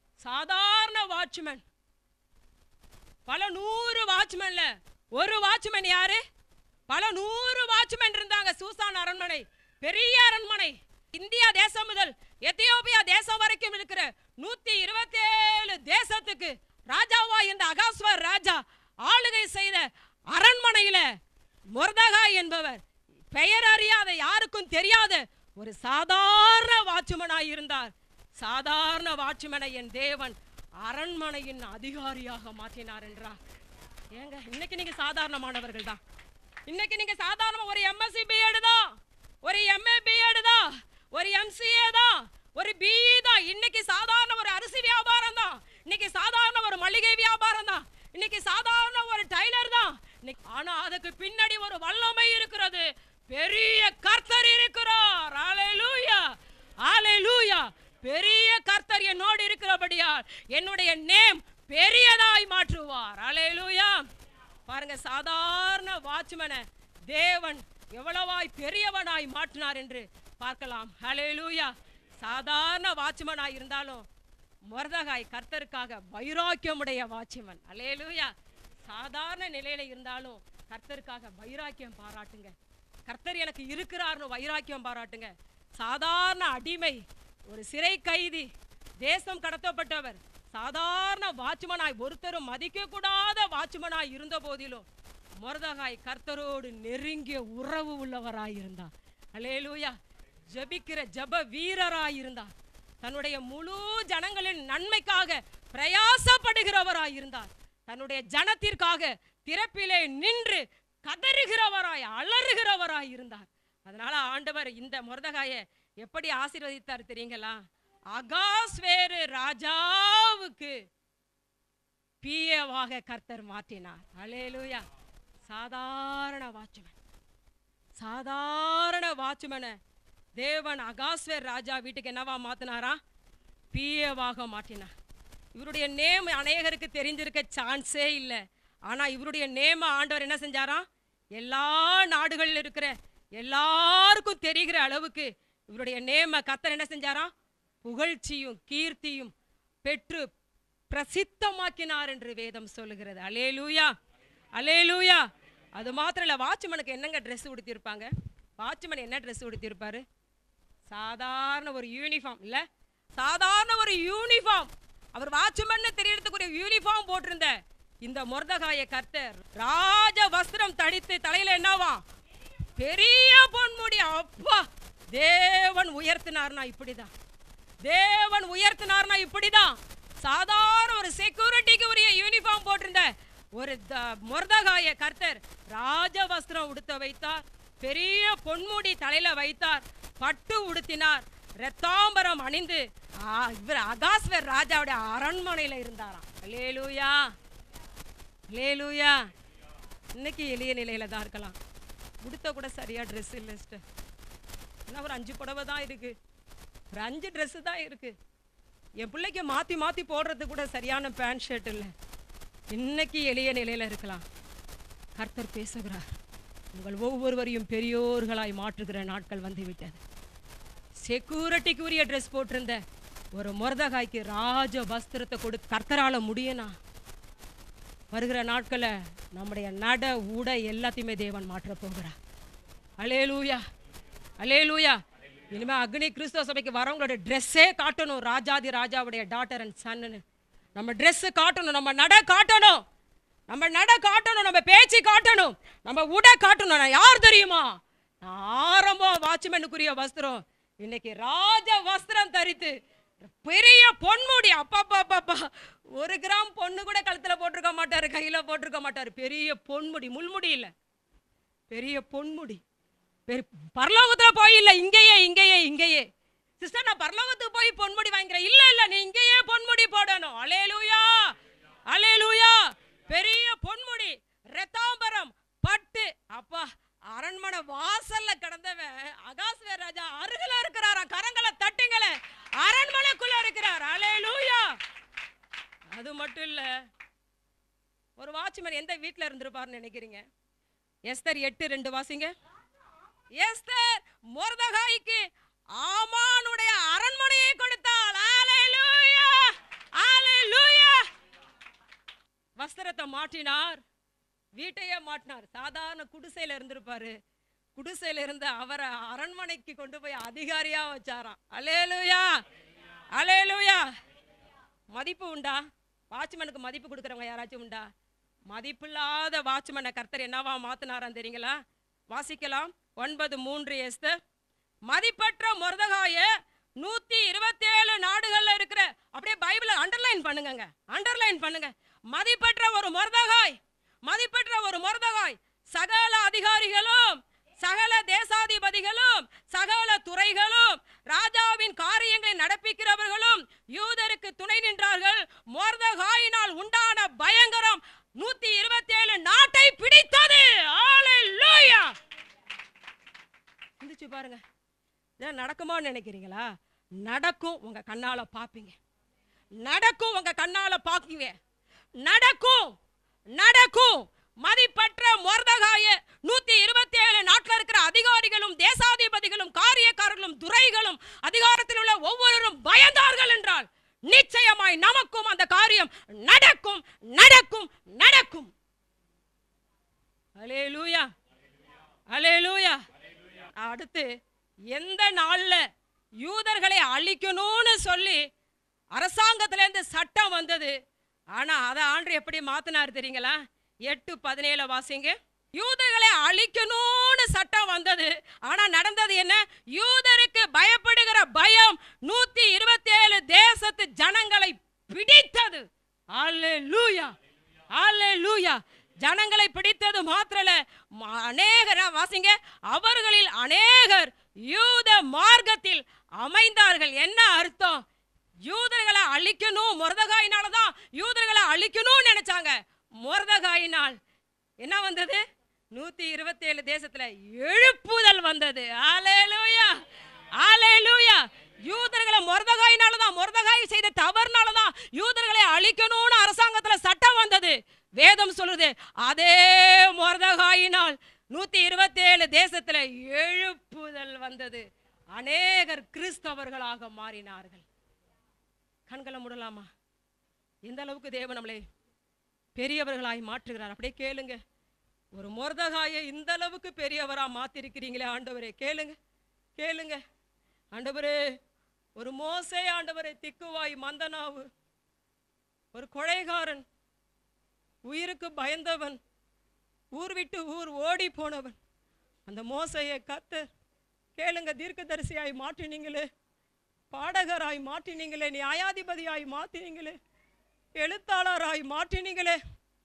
சாதாரண வாட்ச்மேன் பல நூறு வாட்ச்மேன்ல ஒரு வாட்ச்மேன் யாரு பல நூறு வாட்ச்மேன் இருந்தாங்க சூசான் அரண்மனை பெரிய அரண்மனை இந்தியா தேசம் முதல் எத்தியோப்பியா தேசம் வரைக்கும் இருக்கிற நூத்தி இருபத்தி ஏழு தேசத்துக்கு ராஜாவா இந்த அகாஸ்வர் ராஜா ஆளுகை செய்த அரண்மனையில மொர்தகாய் என்பவர் பெயர் அறியாத யாருக்கும் தெரியாத ஒரு சாதாரண வாட்ச்மனாய் இருந்தார் சாதாரண வாட்ச்மனை என் தேவன் அரண்மனையின் அதிகாரியாக மாற்றினார் என்றார் ஏங்க இன்னைக்கு நீங்க சாதாரணமானவர்கள் தான் இன்னைக்கு நீங்க சாதாரண ஒரு எம்எஸ்சி பிஎட் தான் ஒரு எம்ஏ பிஎட் தான் ஒரு எம்சிஏ தான் ஒரு பிஇ தான் இன்னைக்கு சாதாரண ஒரு அரிசி வியாபாரம் தான் இன்னைக்கு சாதாரண ஒரு மளிகை வியாபாரம் தான் இன்னைக்கு சாதாரண ஒரு டைலர் தான் இன்னைக்கு- ஆனா அதுக்கு பின்னாடி ஒரு வல்லமை இருக்கிறது பெரிய கர்த்தர் இருக்கிறார் ஹalleluya ஹalleluya பெரிய கர்த்தர் என்னோடு இருக்கிறபடியால் என்னுடைய நேம் பெரியதாய் மாற்றுவார் ஹalleluya பாருங்க சாதாரண வாட்ச்மேனை தேவன் எவ்வளவாய் பெரியவனாய் மாற்றினார் என்று பார்க்கலாம் ஹalleluya சாதாரண வாட்ச்மேனாய் இருந்தாலும் மொர்தகாய் கர்த்தருக்காக வைராக்கியமுடைய வாட்ச்மேன் ஹalleluya சாதாரண நிலையில இருந்தாலும் கர்த்தருக்காக வைராக்கியம் பாராட்டுங்க கர்த்தர் எனக்கு இருக்கிறார்னு வைராக்கியம் பாராட்டுங்க சாதாரண அடிமை ஒரு சிறை கைதி தேசம் கடத்தப்பட்டவர் சாதாரண வாட்ச்மனாய் ஒருத்தரும் மதிக்க கூடாத வாட்ச்மனாய் இருந்த போதிலும் மொர்தகாய் கர்த்தரோடு நெருங்கிய உறவு உள்ளவராய் இருந்தார் அல்லேலூயா ஜெபிக்கிற ஜெப வீரராய் இருந்தார் தன்னுடைய முழு ஜனங்களின் நன்மைக்காக பிரயாசப்படுகிறவராய் இருந்தார் தன்னுடைய ஜனத்திற்காக திறப்பிலே நின்று கதறுகிறவராய் அலறுகிறவராய் இருந்தார் அதனால ஆண்டவர் இந்த மொர்தகாயை எப்படி ஆசீர்வதித்தார் தெரியுங்களா அகாஸ்வேரு ராஜாவுக்கு பிஏவாக கர்த்தர் மாற்றினார் அலேலூயா சாதாரண வாட்ச்மேன் சாதாரண வாட்ச்மேனை தேவன் அகாஸ்வேர் ராஜா வீட்டுக்கு என்னவா மாத்தினாரா பிஏவாக மாற்றினார் இவருடைய நேம் அநேகருக்கு தெரிஞ்சிருக்க சான்ஸே இல்லை ஆனா இவருடைய நேம ஆண்டவர் என்ன செஞ்சாராம் எல்லா நாடுகளில் இருக்கிற எல்லாருக்கும் தெரிகிற அளவுக்கு இவருடைய நேம கத்தர் என்ன செஞ்சாராம் புகழ்ச்சியும் கீர்த்தியும் பெற்று பிரசித்தமாக்கினார் என்று வேதம் சொல்லுகிறது அலேலூயா அலேலூயா அது மாத்திரம் இல்லை வாட்ச்மேனுக்கு என்னங்க ட்ரெஸ் உடுத்தியிருப்பாங்க வாட்ச்மேன் என்ன ட்ரெஸ் உடுத்தியிருப்பாரு சாதாரண ஒரு யூனிஃபார்ம் இல்ல சாதாரண ஒரு யூனிஃபார்ம் அவர் வாட்ச்மேன் தெரியறதுக்கு ஒரு யூனிஃபார்ம் போட்டிருந்த இந்த மொர்தகாய கர்த்தர் ராஜ வஸ்திரம் தடித்து தலையில என்னவா பெரிய பொன்முடி அப்பா தேவன் உயர்த்தினார்னா இப்படிதான் தேவன் உயர்த்தினார்னா இப்படிதான் சாதாரண ஒரு செக்யூரிட்டிக்கு உரிய யூனிஃபார்ம் போட்டிருந்த ஒரு த- மொர்தகாய கர்த்தர் ராஜ வஸ்திரம் உடுத்த வைத்தார் பெரிய பொன்முடி தலையில வைத்தார் பட்டு உடுத்தினார் ரத்தாம்பரம் அணிந்து ஆ, இவர் அகாஸ்வர் ராஜாவுடைய அரண்மனையில இருந்தாராம் லேலூயா லேலூயா இன்னைக்கு எளிய நிலையில தான் இருக்கலாம் உடுத்த கூட சரியா ட்ரெஸ் இல்லை sister. என்ன ஒரு அஞ்சு புடவை தான் இருக்கு ஒரு அஞ்சு ட்ரெஸ்ஸு தான் இருக்கு என் பிள்ளைக்கு மாற்றி மாற்றி போடுறது கூட சரியான பேண்ட் ஷர்ட் இல்லை இன்னைக்கு எளிய நிலையில் இருக்கலாம் கர்த்தர் பேசுகிறார் உங்கள் ஒவ்வொருவரையும் பெரியோர்களாய் மாற்றுகிற நாட்கள் வந்து விட்டது செக்யூரிட்டிக்கு உரிய ட்ரெஸ் போட்டிருந்த ஒரு மொரதகாய்க்கு ராஜ வஸ்திரத்தை கொடு கர்த்தரால முடியும்னா வருகிற நாட்களை நம்முடைய நட உடை எல்லாத்தையுமே தேவன் மாற்றப் போகிறார் அலேலூயா அலேலூயா இனிமே அக்னி கிறிஸ்தவ சபைக்கு வரவங்களோட ட்ரெஸ்ஸே காட்டணும் ராஜாதி ராஜாவுடைய டாட்டர் அண்ட் சன்னு நம்ம ட்ரெஸ்ஸு காட்டணும் நம்ம நட காட்டணும் நம்ம நட காட்டணும் நம்ம பேச்சு காட்டணும் நம்ம உடை காட்டணும் நான் யார் தெரியுமா நான் ஆரம்பம் வாட்ச்மேனுக்குரிய வஸ்திரம் இன்னைக்கு ராஜ வஸ்திரம் தரித்து பெரிய பொன்முடி அப்பா அப்பா ஒரு கிராம் பொண்ணு கூட கழுத்துல போட்டிருக்க மாட்டாரு கையில போட்டிருக்க மாட்டாரு பெரிய பொன்முடி முள்முடி இல்ல பெரிய பொன்முடி பெரு- பரலோகத்துல போய் இல்ல இங்கேயே இங்கேயே இங்கேயே சிஸ்டர் நான் பரலோகத்துக்கு போய் பொன்முடி வாங்கிக்கிறேன் இல்ல இல்ல நீ இங்கேயே பொன்முடி போடணும் அலேலூயா அலேலூயா பெரிய பொன்முடி ரத்தாம்பரம் பட்டு அப்பா அரண்மனை வாசல்ல கிடந்தவன் அகாஸ்வேர் ராஜா அருகில இருக்கிறாரா கரங்களை தட்டுங்களே அரண்மனைக்குள்ள இருக்கிறார் அலேலூயா அது மட்டும் இல்ல ஒரு வாட்ச்மேன் எந்த வீட்ல இருந்திருப்பாருன்னு நினைக்கிறீங்க எஸ்தர் எட்டு ரெண்டு வாசிங்க எஸ்தர் மொர்தகாய்க்கு ஆமானுடைய அரண்மனையை கொடுத்தாள் ஹalleluya ஹalleluya வஸ்திரத்தை மாட்டினார் வீட்டையே மாட்டினார் சாதாரண குடிசையில இருந்திருப்பாரு குடிசையில இருந்து அவரை அரண்மனைக்கு கொண்டு போய் அதிகாரியா வச்சாராம் அலேலுயா அலேலுயா மதிப்பு உண்டா வாட்ச்மேனுக்கு மதிப்பு கொடுக்குறவங்க யாராச்சும் உண்டா மதிப்பில்லாத வாட்ச்மேனை கர்த்தர் என்னவா மாத்தினாராம் தெரியுங்களா வாசிக்கலாம் ஒன்பது மூன்று எஸ்தர் மதிப்பற்ற மொர்தகாய நூத்தி இருபத்தேழு நாடுகள்ல இருக்கிற அப்படியே பைபிளை அண்டர்லைன் பண்ணுங்கங்க அண்டர்லைன் பண்ணுங்க மதிப்பற்ற ஒரு மொர்தகாய் மதிப்பற்ற ஒரு மொர்தகாய் சகல அதிகாரிகளும் சகல தேசாதிபதிகளும் சகல துறைகளும் ராஜாவின் காரியங்களை நடப்பிக்கிறவர்களும் யூதருக்கு துணை நின்றார்கள் மொர்தகாயினால் உண்டான பயங்கரம் நூத்தி இருபத்தேழு நாட்டை பிடித்தது ஹalleluya சிந்திச்சு பாருங்க இதெல்லாம் நடக்குமான்னு நினைக்கிறீங்களா நடக்கும் உங்க கண்ணால பாப்பீங்க நடக்கும் உங்க கண்ணால பாக்குங்க நடக்கும் நடக்கும் மதிப்பற்ற மொர்தகாய நூத்தி இருபத்தி ஏழு நாட்டில் இருக்கிற அதிகாரிகளும் தேசாதிபதிகளும் காரியக்காரர்களும் துரைகளும் அதிகாரத்தில் உள்ள ஒவ்வொருவரும் பயந்தார்கள் என்றால் நிச்சயமாய் நமக்கும் அந்த காரியம் நடக்கும் நடக்கும் நடக்கும் அலேலூயா அலேலூயா அடுத்து எந்த நாள்ல யூதர்களை அழிக்கணும்னு சொல்லி அரசாங்கத்திலேருந்து சட்டம் வந்தது ஆனா அதை ஆண்டு எப்படி மாத்தினார் தெரியுங்களா எட்டு பதினேழு வாசிங்க யூதர்களை அழிக்கணும்னு சட்டம் வந்தது ஆனா நடந்தது என்ன யூதருக்கு பயப்படுகிற பயம் நூத்தி இருபத்தி ஏழு தேசத்து ஜனங்களை பிடித்தது அல்லேலூயா அல்லேலூயா ஜனங்களை பிடித்தது மாத்திரல ம- அநேகர் வாசிங்க அவர்களில் அநேகர் யூத மார்க்கத்தில் அமைந்தார்கள் என்ன அர்த்தம் யூதர்களை அழிக்கணும் மொரதகாயினால தான் யூதர்களை அழிக்கணும்னு நினைச்சாங்க மொரதகாயினால் என்ன வந்தது நூத்தி இருபத்தி ஏழு தேசத்துல எழுப்புதல் வந்தது ஆலேலூயா ஆலேலூயா யூதர்களை மொரதகாயினால தான் மொரதகாய் செய்த தவறுனால தான் யூதர்களை அழிக்கணும்னு அரசாங்கத்துல சட்டம் வந்தது வேதம் சொல்லுது அதே மொரதகாயினால் நூத்தி இருபத்தி ஏழு தேசத்துல எழுப்புதல் வந்தது அநேகர் கிறிஸ்தவர்களாக மாறினார்கள் கண்களை மூடலாமா எந்த அளவுக்கு தேவன் நம்மளை பெரியவர்களாய் மாற்றுகிறார் அப்படியே கேளுங்க ஒரு மொர்தகாயை இந்த அளவுக்கு பெரியவரா மாத்திருக்கிறீங்களே ஆண்டவரே கேளுங்க கேளுங்க ஆண்டவரே ஒரு மோசே ஆண்டவரே திக்குவாய் மந்தனாவு ஒரு கொலைகாரன் உயிருக்கு பயந்தவன் ஊர் விட்டு ஊர் ஓடி போனவன் அந்த மோசையை கத்து கேளுங்க தீர்க்கதரிசியாய் மாற்றினீங்களே பாடகராய் மாற்றினீங்களே நியாயாதிபதியாய் மாற்றினீங்களே எழுத்தாளராய் மாற்றினீங்களே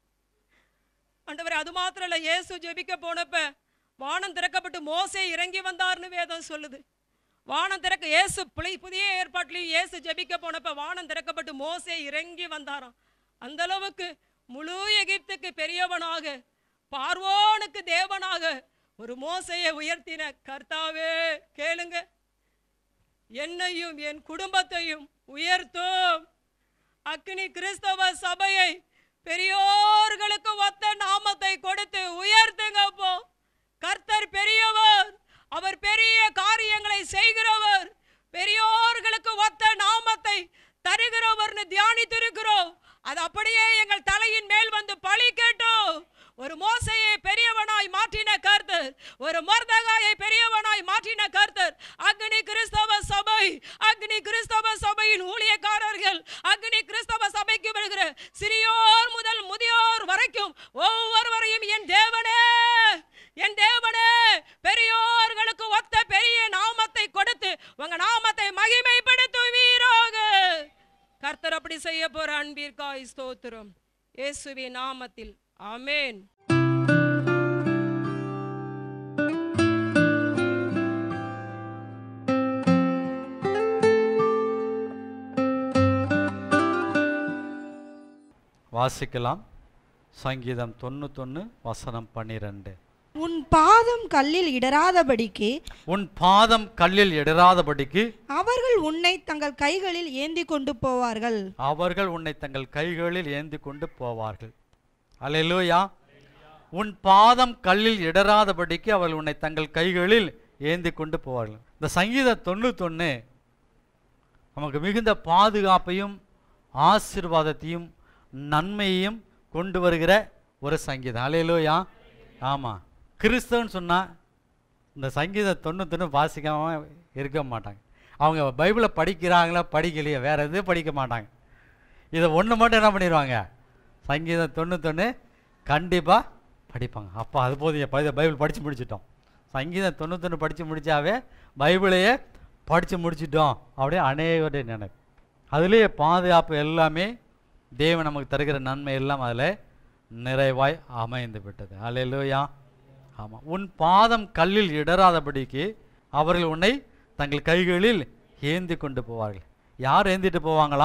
ஆண்டவரே அது மாத்திரம் இல்ல இயேசு ஜெபிக்க போனப்ப வானம் திறக்கப்பட்டு மோசே இறங்கி வந்தார்னு வேதம் சொல்லுது வானம் திறக்க இயேசு புளி புதிய ஏற்பாட்டிலையும் இயேசு ஜெபிக்க போனப்ப வானம் திறக்கப்பட்டு மோசே இறங்கி வந்தாராம் அந்த அளவுக்கு முழு எகிப்துக்கு பெரியவனாக பார்வோனுக்கு தேவனாக ஒரு மோசையை உயர்த்தின கர்த்தாவே கேளுங்க என்னையும் என் குடும்பத்தையும் உயர்த்தும் அக்னி கிறிஸ்தவ சபையை பெரியோர்களுக்கு ஒத்த நாமத்தை கொடுத்து உயர்த்துங்க போ கர்த்தர் பெரியவர் அவர் பெரிய காரியங்களை செய்கிறவர் பெரியோர்களுக்கு ஒத்த நாமத்தை தருகிறவர்னு தியானித்திருக்கிறோம் அது அப்படியே எங்கள் தலையின் மேல் வந்து பழிக்கட்டும் ஒரு மோசையை பெரியவனாய் மாற்றின கர்த்தர் ஒரு மர்தகாயை பெரியவனாய் மாற்றின கர்த்தர் அக்னி கிறிஸ்தவ சபை அக்னி கிறிஸ்தவ சபையின் ஊழியக்காரர்கள் அக்னி கிறிஸ்தவ சபைக்கு வருகிற சிறியோர் முதல் முதியோர் வரைக்கும் ஒவ்வொருவரையும் என் தேவனே என் தேவனே பெரியோர்களுக்கு ஒத்த பெரிய நாமத்தை கொடுத்து உங்க நாமத்தை மகிமைப்படுத்துவீராக கர்த்தர் அப்படி செய்ய போற அன்பிற்காய் ஸ்தோத்திரம் இயேசுவின் நாமத்தில் ஆமென் வாசிக்கலாம் சங்கீதம் தொண்ணூத்தொன்று வசனம் பன்னிரெண்டு உன் பாதம் கல்லில் இடராதபடிக்கு உன் பாதம் கல்லில் இடராதபடிக்கு அவர்கள் உன்னை தங்கள் கைகளில் ஏந்தி கொண்டு போவார்கள் அவர்கள் உன்னை தங்கள் கைகளில் ஏந்தி கொண்டு போவார்கள் அல்லேலூயா உன் பாதம் கல்லில் இடராதபடிக்கு அவர்கள் உன்னை தங்கள் கைகளில் ஏந்தி கொண்டு போவார்கள் இந்த சங்கீதம் தொண்ணூத்தொன்று நமக்கு மிகுந்த பாதுகாப்பையும் ஆசீர்வாதத்தையும் நன்மையையும் கொண்டு வருகிற ஒரு சங்கீதம் அல்லேலூயா ஆமாம் கிறிஸ்தவன்னு சொன்னால் இந்த சங்கீதம் தொண்ணூத்தொன்று வாசிக்காமல் இருக்க மாட்டாங்க அவங்க பைபிளை படிக்கிறாங்களா படிக்கலையோ வேறு எதுவும் படிக்க மாட்டாங்க இதை ஒன்று மட்டும் என்ன பண்ணிடுவாங்க சங்கீதம் தொண்ணூத்தொன்று கண்டிப்பாக படிப்பாங்க அப்போ அது போதும் எப்போ இதை பைபிள் படித்து முடிச்சிட்டோம் சங்கீதம் தொண்ணூத்தொன்று படித்து முடித்தாவே பைபிளையே படித்து முடிச்சிட்டோம் அப்படியே அநேகருடைய நினைப்பு அதுலேயே பாதுகாப்பு எல்லாமே தேவன் நமக்கு தருகிற நன்மை எல்லாம் அதில் நிறைவாய் அமைந்து விட்டது அல்லேலூயா ஆமாம் உன் பாதம் கல்லில் இடராதபடிக்கு அவர்கள் உன்னை தங்கள் கைகளில் ஏந்தி கொண்டு போவார்கள் யார் ஏந்திட்டு போவாங்களா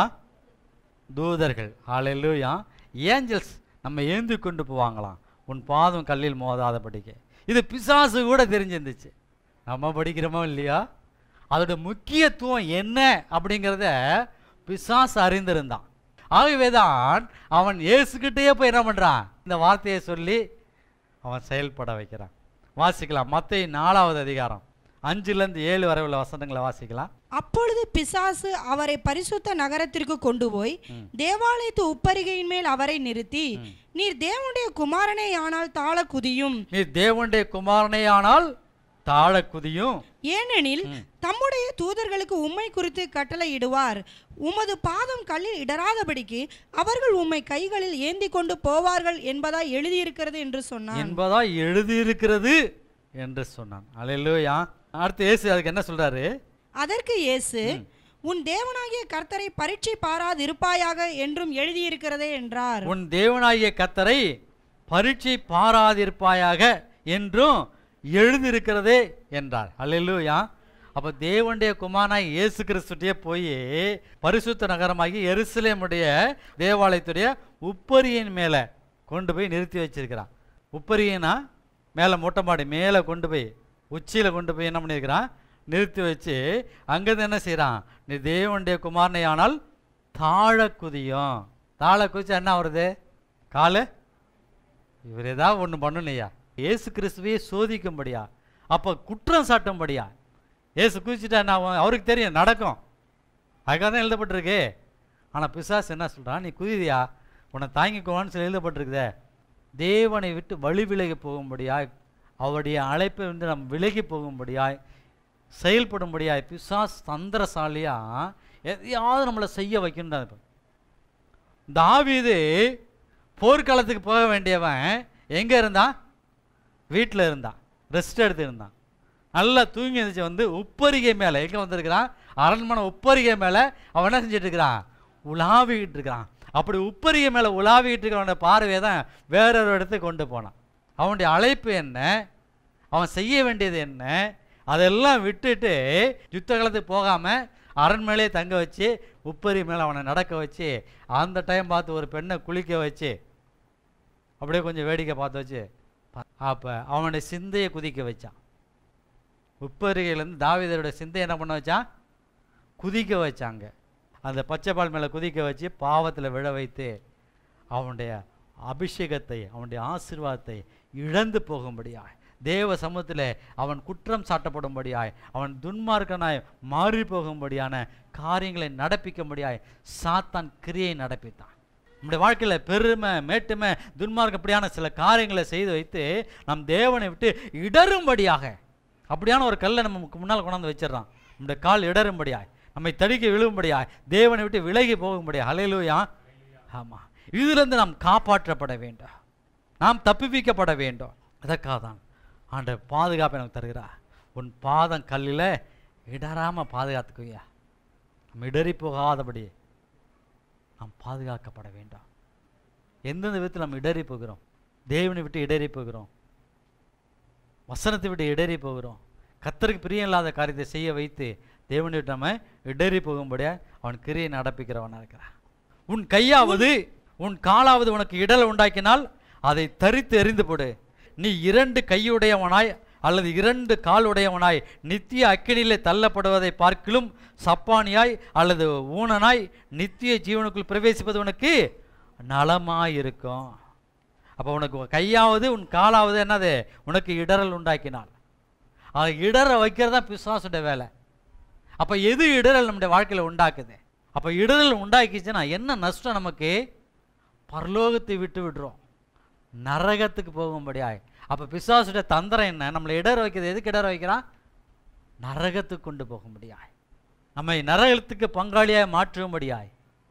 தூதர்கள் அல்லேலூயா ஏஞ்சல்ஸ் நம்ம ஏந்தி கொண்டு போவாங்களாம் உன் பாதம் கல்லில் மோதாதபடிக்கு இது பிசாசு கூட தெரிஞ்சிருந்துச்சு நம்ம படிக்கிறோமோ இல்லையா அதோட முக்கியத்துவம் என்ன அப்படிங்கிறத பிசாசு அறிந்திருந்தான் ஆகவே தான் அவன் இயேசுக்கிட்டேயே போய் என்ன பண்ணுறான் இந்த வார்த்தையை சொல்லி அவன் செயல்பட வைக்கிறான் வாசிக்கலாம் மத்திய நாலாவது அதிகாரம் அஞ்சுலேருந்து ஏழு வரை உள்ள வசனங்களை வாசிக்கலாம் அப்பொழுது பிசாசு அவரை பரிசுத்த நகரத்திற்கு கொண்டு போய் தேவாலயத்து உப்பரிகையின் மேல் அவரை நிறுத்தி நீர் தேவனுடைய குமாரனே ஆனால் தாழ குதியும் நீ தேவனுடைய குமாரனே ஆனால் தாழ குதியும் ஏனெனில் தம்முடைய தூதர்களுக்கு உம்மை குறித்து கட்டளையிடுவார் உமது பாதம் கல்லில் இடராதபடிக்கு அவர்கள் உம்மை கைகளில் ஏந்தி கொண்டு போவார்கள் என்பதாய் எழுதியிருக்கிறது என்று சொன்னான் என்பதா எழுதியிருக்கிறது என்று சொன்னான் அல்லேலூயா அடுத்து இயேசு அதுக்கு என்ன சொல்றாரு அதற்கு இயேசு உன் தேவனாகிய கர்த்தரை பரீட்சை பாராது இருப்பாயாக என்றும் எழுதியிருக்கிறதே என்றார் உன் தேவனாகிய கத்தரை பரீட்சை பாராதிருப்பாயாக என்றும் எழுதியிருக்கிறதே என்றார் அல்லேலூயா அப்போ தேவனுடைய குமாரனாய் இயேசு கிறிஸ்துட்டே போய் பரிசுத்த நகரமாகி எருசலேமுடைய தேவாலயத்துடைய உப்பரியின் மேலே கொண்டு போய் நிறுத்தி வச்சிருக்கிறான் உப்பரியனா மேலே மொட்டை மாடி மேலே கொண்டு போய் உச்சியில் கொண்டு போய் என்ன பண்ணியிருக்கிறான் நிறுத்தி வச்சு அங்கேருந்து என்ன செய்கிறான் நீ தேவனுடைய குமாரனை ஆனால் தாழ குதியும் தாழ குதிச்சா என்ன வருது காலு இவர் ஏதாவது ஒன்று பண்ணலையா ஏசு கிறிஸ்துவையே சோதிக்கும்படியா அப்போ குற்றம் சாட்டும்படியா ஏசு குதிச்சுட்டா என்ன ஆகும்? அவருக்கு தெரியும் நடக்கும் அதுக்காக தான் எழுதப்பட்டிருக்கு ஆனால் பிசாசு என்ன சொல்கிறான் நீ குதிதியா உன்னை தாங்கிக்குவான்னு சொல்லி எழுதப்பட்டிருக்குதே தேவனை விட்டு வழி விலகி போகும்படியாய் அவருடைய அழைப்பை வந்து நம்ம விலகி போகும்படியாய் செயல்படும்படியாய் பிசாஸ் தந்திரசாலியா எதையாவது நம்மளை செய்ய வைக்கின்றான் தாவீது போர்க்களத்துக்கு போக வேண்டியவன் எங்கே இருந்தான் வீட்டில் இருந்தான் ரெஸ்ட் எடுத்து இருந்தான் நல்லா தூங்கி எழுந்திரிச்சு வந்து உப்பரிகை மேலே எங்கே வந்திருக்கிறான் அரண்மனை உப்பரிகை மேலே அவன் என்ன செஞ்சுட்டு இருக்கிறான் உலாவிக்கிட்டு இருக்கிறான் அப்படி உப்பரிகை மேலே உலாவிக்கிட்டு இருக்கிறவனோட பார்வையை தான் வேறொரு இடத்துக்கு கொண்டு போனான் அவனுடைய அழைப்பு என்ன அவன் செய்ய வேண்டியது என்ன அதெல்லாம் விட்டுட்டு யுத்த காலத்துக்கு போகாமல் அரண்மனையிலே தங்க வச்சு உப்பரி மேலே அவனை நடக்க வச்சு அந்த டைம் பார்த்து ஒரு பெண்ணை குளிக்க வச்சு அப்படியே கொஞ்சம் வேடிக்கை பார்த்து வச்சு அப்போ அவனுடைய சிந்தையை குதிக்க வச்சான் உப்பரிகையிலேருந்து தாவீதரோட சிந்தை என்ன பண்ண வச்சான் குதிக்க வச்சாங்க அந்த பச்சைப்பால் மேலே குதிக்க வச்சு பாவத்தில் விழ வைத்து அவனுடைய அபிஷேகத்தை அவனுடைய ஆசீர்வாதத்தை இழந்து போகும்படியாய் தேவ சமூகத்தில் அவன் குற்றம் சாட்டப்படும்படியாய் அவன் துன்மார்க்கனாய் மாறி போகும்படியான காரியங்களை நடப்பிக்கும்படியாய் சாத்தான் கிரியை நடப்பித்தான் நம்முடைய வாழ்க்கையில் பெருமை மேட்டுமை துன்மார்க்கம் அப்படியான சில காரியங்களை செய்து வைத்து நம் தேவனை விட்டு இடரும்படியாக அப்படியான ஒரு கல்லை நமக்கு முன்னால் கொண்டாந்து வச்சிடறான் நம்முடைய கால் இடரும்படியாய் நம்மை தடிக்க விழும்படியாய் தேவனை விட்டு விலகி போகும்படியா அலையிலூயா ஆமாம் இதிலிருந்து நாம் காப்பாற்றப்பட வேண்டும் நாம் தப்புவிக்கப்பட வேண்டும் அதற்காக தான் ஆண்ட பாதுகாப்பை நமக்கு தருகிறா உன் பாதம் கல்லில் இடராமல் பாதுகாத்துக்குவியா நம்ம இடறி போகாதபடி நாம் பாதுகாக்கப்பட வேண்டாம் எந்தெந்த விதத்தில் நம்ம இடறி போகிறோம் தேவனை விட்டு இடறி போகிறோம் வசனத்தை விட்டு இடறி போகிறோம் கத்தருக்கு பிரியம் இல்லாத காரியத்தை செய்ய வைத்து தேவனை விட்டு நம்ம இடறி போகும்படியா அவன் கிரியை நடப்பிக்கிறவனாக இருக்கிறான் உன் கையாவது உன் காலாவது உனக்கு இடல் உண்டாக்கினால் அதை தரித்து எறிந்து போடு நீ இரண்டு கையுடையவனாய் அல்லது இரண்டு காலுடையவனாய் நித்திய அக்கினியிலே தள்ளப்படுவதை பார்க்கிலும் சப்பானியாய் அல்லது ஊனனாய் நித்திய ஜீவனுக்குள் பிரவேசிப்பது உனக்கு நலமாயிருக்கும் அப்போ உனக்கு கையாவது உன் காலாவது என்னது உனக்கு இடரல் உண்டாக்கினால் அது இடற வைக்கிறது தான் பிசாசுடைய வேலை அப்போ எது இடரல் நம்முடைய வாழ்க்கையில் உண்டாக்குது அப்போ இடரல் உண்டாக்கிச்சுன்னா என்ன நஷ்டம் நமக்கு பரலோகத்தை விட்டு விடுறோம் நரகத்துக்கு போகும்படியாய் அப்போ பிசாசுடைய தந்திரம் என்ன நம்மளை இடர வைக்கிறது எதுக்கு இடர வைக்கிறான் நரகத்துக்கு கொண்டு போகும்படியாய் நம்மை நரகத்துக்கு பங்காளியாய் மாற்றும்படியாய்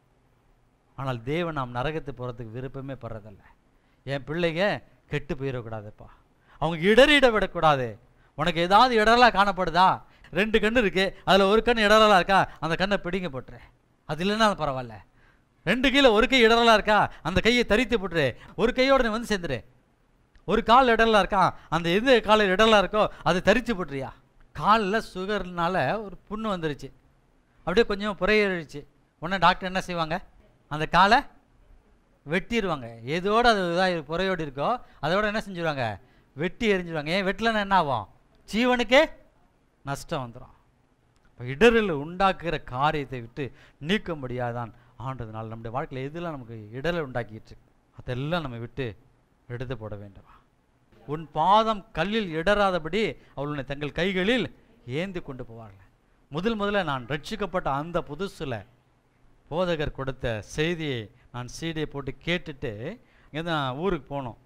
ஆனால் தேவன் நாம் நரகத்துக்கு போகிறதுக்கு விருப்பமே படுறதில்ல என் பிள்ளைங்க கெட்டு போயிடக்கூடாதுப்பா அவங்க இடறிட விடக்கூடாது உனக்கு ஏதாவது இடரலாக காணப்படுதா ரெண்டு கண்ணு இருக்கு அதில் ஒரு கண் இடரலாக இருக்கா அந்த கண்ணை பிடிங்க போட்டுரு அது இல்லைன்னா அது பரவாயில்ல ரெண்டு கீழே ஒரு கை இடரலாக இருக்கா அந்த கையை தரித்து போட்டுரு ஒரு கையோட நீ வந்து சேர்ந்துரு ஒரு கால் இடரலாக இருக்கா அந்த எது காலில் இடரலாக இருக்கோ அதை தரித்து போட்டுறியா காலில் சுகர்னால ஒரு புண்ணு வந்துருச்சு அப்படியே கொஞ்சம் புறையேறிடுச்சு உடனே டாக்டர் என்ன செய்வாங்க அந்த காலை வெட்டிடுவாங்க எதோடு அது இதாக புறையோடு இருக்கோ அதோட என்ன செஞ்சுருவாங்க வெட்டி எரிஞ்சிருவாங்க ஏன் வெட்டலைன்னா என்ன ஆகும் ஜீவனுக்கே நஷ்டம் வந்துடும் இப்போ இடரில் உண்டாக்குகிற காரியத்தை விட்டு நீக்க முடியாதான் ஆண்டதுனால நம்முடைய வாழ்க்கையில் எதெல்லாம் நமக்கு இடரில் உண்டாக்கிட்டு இருக்கு அதெல்லாம் நம்ம விட்டு எடுத்து போட வேண்டுமா உன் பாதம் கல்லில் இடராதபடி அவளுடைய தங்கள் கைகளில் ஏந்தி கொண்டு போவார்கள் முதல் முதல்ல நான் ரட்சிக்கப்பட்ட அந்த புதுசில் போதகர் கொடுத்த செய்தியை நான் சீடியை போட்டு கேட்டுட்டு இங்கேருந்து நான் ஊருக்கு போனோம்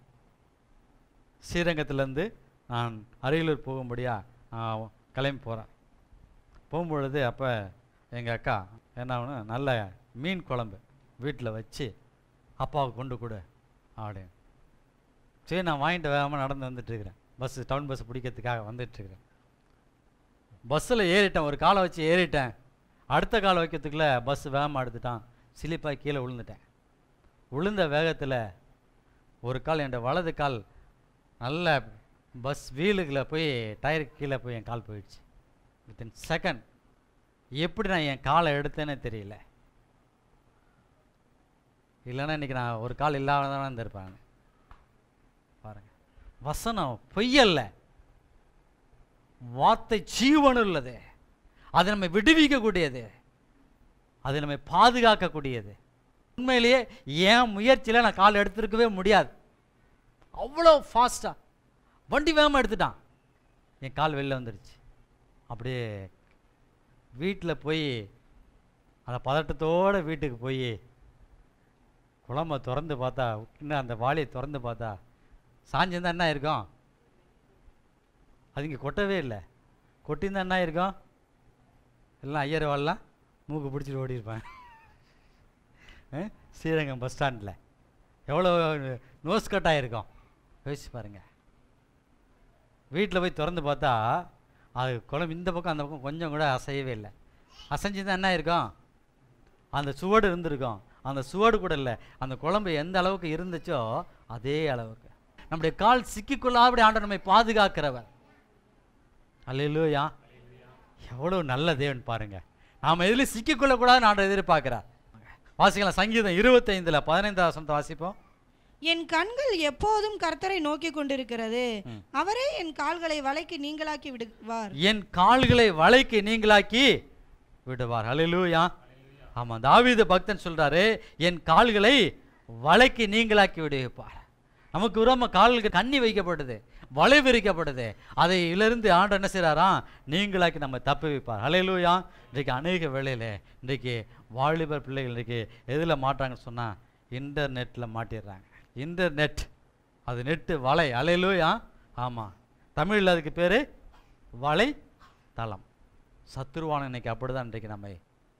ஸ்ரீரங்கத்துலேருந்து நான் அரியலூர் போகும்படியா நான் கிளம்பி போகிறேன் போகும்பொழுது அப்போ எங்கள் அக்கா என்ன ஆகணும் நல்ல மீன் குழம்பு வீட்டில் வச்சு அப்பாவுக்கு கொண்டு கொடு அப்படின்னு சரி நான் வாங்கிட்டு வேகமாக நடந்து வந்துட்டுருக்கிறேன் பஸ்ஸு டவுன் பஸ் பிடிக்கிறதுக்காக வந்துட்டுருக்கிறேன் பஸ்ஸில் ஏறிட்டேன் ஒரு காலை வச்சு ஏறிட்டேன் அடுத்த காலை வைக்கிறதுக்குள்ளே பஸ் வேகமாக எடுத்துட்டான் சிலிப்பாக கீழே விழுந்துட்டேன் விழுந்த வேகத்தில் ஒரு கால் என் வலது கால் நல்ல பஸ் வீலுக்குள்ள போய் டயருக்கு கீழே போய் என் கால் போயிடுச்சு வித்தின் செகண்ட் எப்படி நான் என் காலை எடுத்தேனே தெரியல இல்லைன்னா இன்றைக்கி நான் ஒரு கால் இல்லாதவன் இருந்திருப்பாங்க பாருங்க வசனம் பொய்யல்ல வார்த்தை ஜீவன் உள்ளது அது நம்மை விடுவிக்கக்கூடியது அது நம்மை பாதுகாக்கக்கூடியது உண்மையிலேயே என் முயற்சியில் நான் கால் எடுத்திருக்கவே முடியாது அவ்வளோ ஃபாஸ்ட்டாக வண்டி வேகமாக எடுத்துட்டான் என் கால் வெளில வந்துடுச்சு அப்படியே வீட்டில் போய் அந்த பதட்டத்தோடு வீட்டுக்கு போய் குழம்ப திறந்து பார்த்தா இன்னும் அந்த வாளியை திறந்து பார்த்தா சாஞ்சிருந்தா என்ன இருக்கும் அது இங்கே கொட்டவே இல்லை கொட்டியிருந்தா என்ன இருக்கும் எல்லாம் ஐயர் வாழலாம் மூக்கு பிடிச்சிட்டு ஓடி இருப்பேன் ஆ? ஸ்ரீரங்கம் பஸ் ஸ்டாண்டில் எவ்வளோ நோஸ் கட் ஆகிருக்கும் யோசிச்சு பாருங்க வீட்டில் போய் திறந்து பார்த்தா அது குழம்பு இந்த பக்கம் அந்த பக்கம் கொஞ்சம் கூட அசையவே இல்லை அசைஞ்சுதான் என்ன இருக்கும் அந்த சுவடு இருந்திருக்கும் அந்த சுவடு கூட இல்லை அந்த குழம்பு எந்த அளவுக்கு இருந்துச்சோ அதே அளவுக்கு நம்முடைய கால் சிக்கிக்கொள்ளாதபடி ஆண்டவர் நம்மை பாதுகாக்கிறவர் அல்லேலூயா எவ்வளோ நல்ல தேவன் பாருங்க நாம் எதில் சிக்கிக்கொள்ளக்கூடாதுன்னு ஆண்டவர் எதிர்பார்க்கிறார் வாசிக்கலாம் சங்கீதம் இருபத்தைந்தில் பதினைந்தாவது வசனத்தை வாசிப்போம் என் கண்கள் எப்போதும் கர்த்தரை நோக்கி கொண்டிருக்கிறது ம். அவரே என் கால்களை வலைக்கு நீங்களாக்கி விடுவார் என் கால்களை வலைக்கு நீங்களாக்கி விடுவார் ஹalleluya ஆமா தாவீது பக்தன் சொல்றாரு என் கால்களை வலைக்கு நீங்களாக்கி விடுவிப்பார் நமக்கு உரம கால்களுக்கு கண்ணி வைக்கப்படுது வலை விரிக்கப்படுது அதை இதிலிருந்து ஆண்டு என்ன செய்கிறாராம் நீங்களாக்கி நம்ம தப்பி வைப்பார் ஹalleluya இன்றைக்கு அநேக வேளையில இன்றைக்கு வாலிபர் பிள்ளைகள் இன்றைக்கு எதில் மாட்டாங்கன்னு சொன்னால் இன்டர்நெட்டில் மாட்டிடுறாங்க இன்டர்நெட் அது நெட்டு வலை அலையிலூயா ஆமாம் தமிழில் அதுக்கு பேர் வலை தளம் சத்துருவான இன்னைக்கு அப்படிதான் இன்றைக்கு நம்மை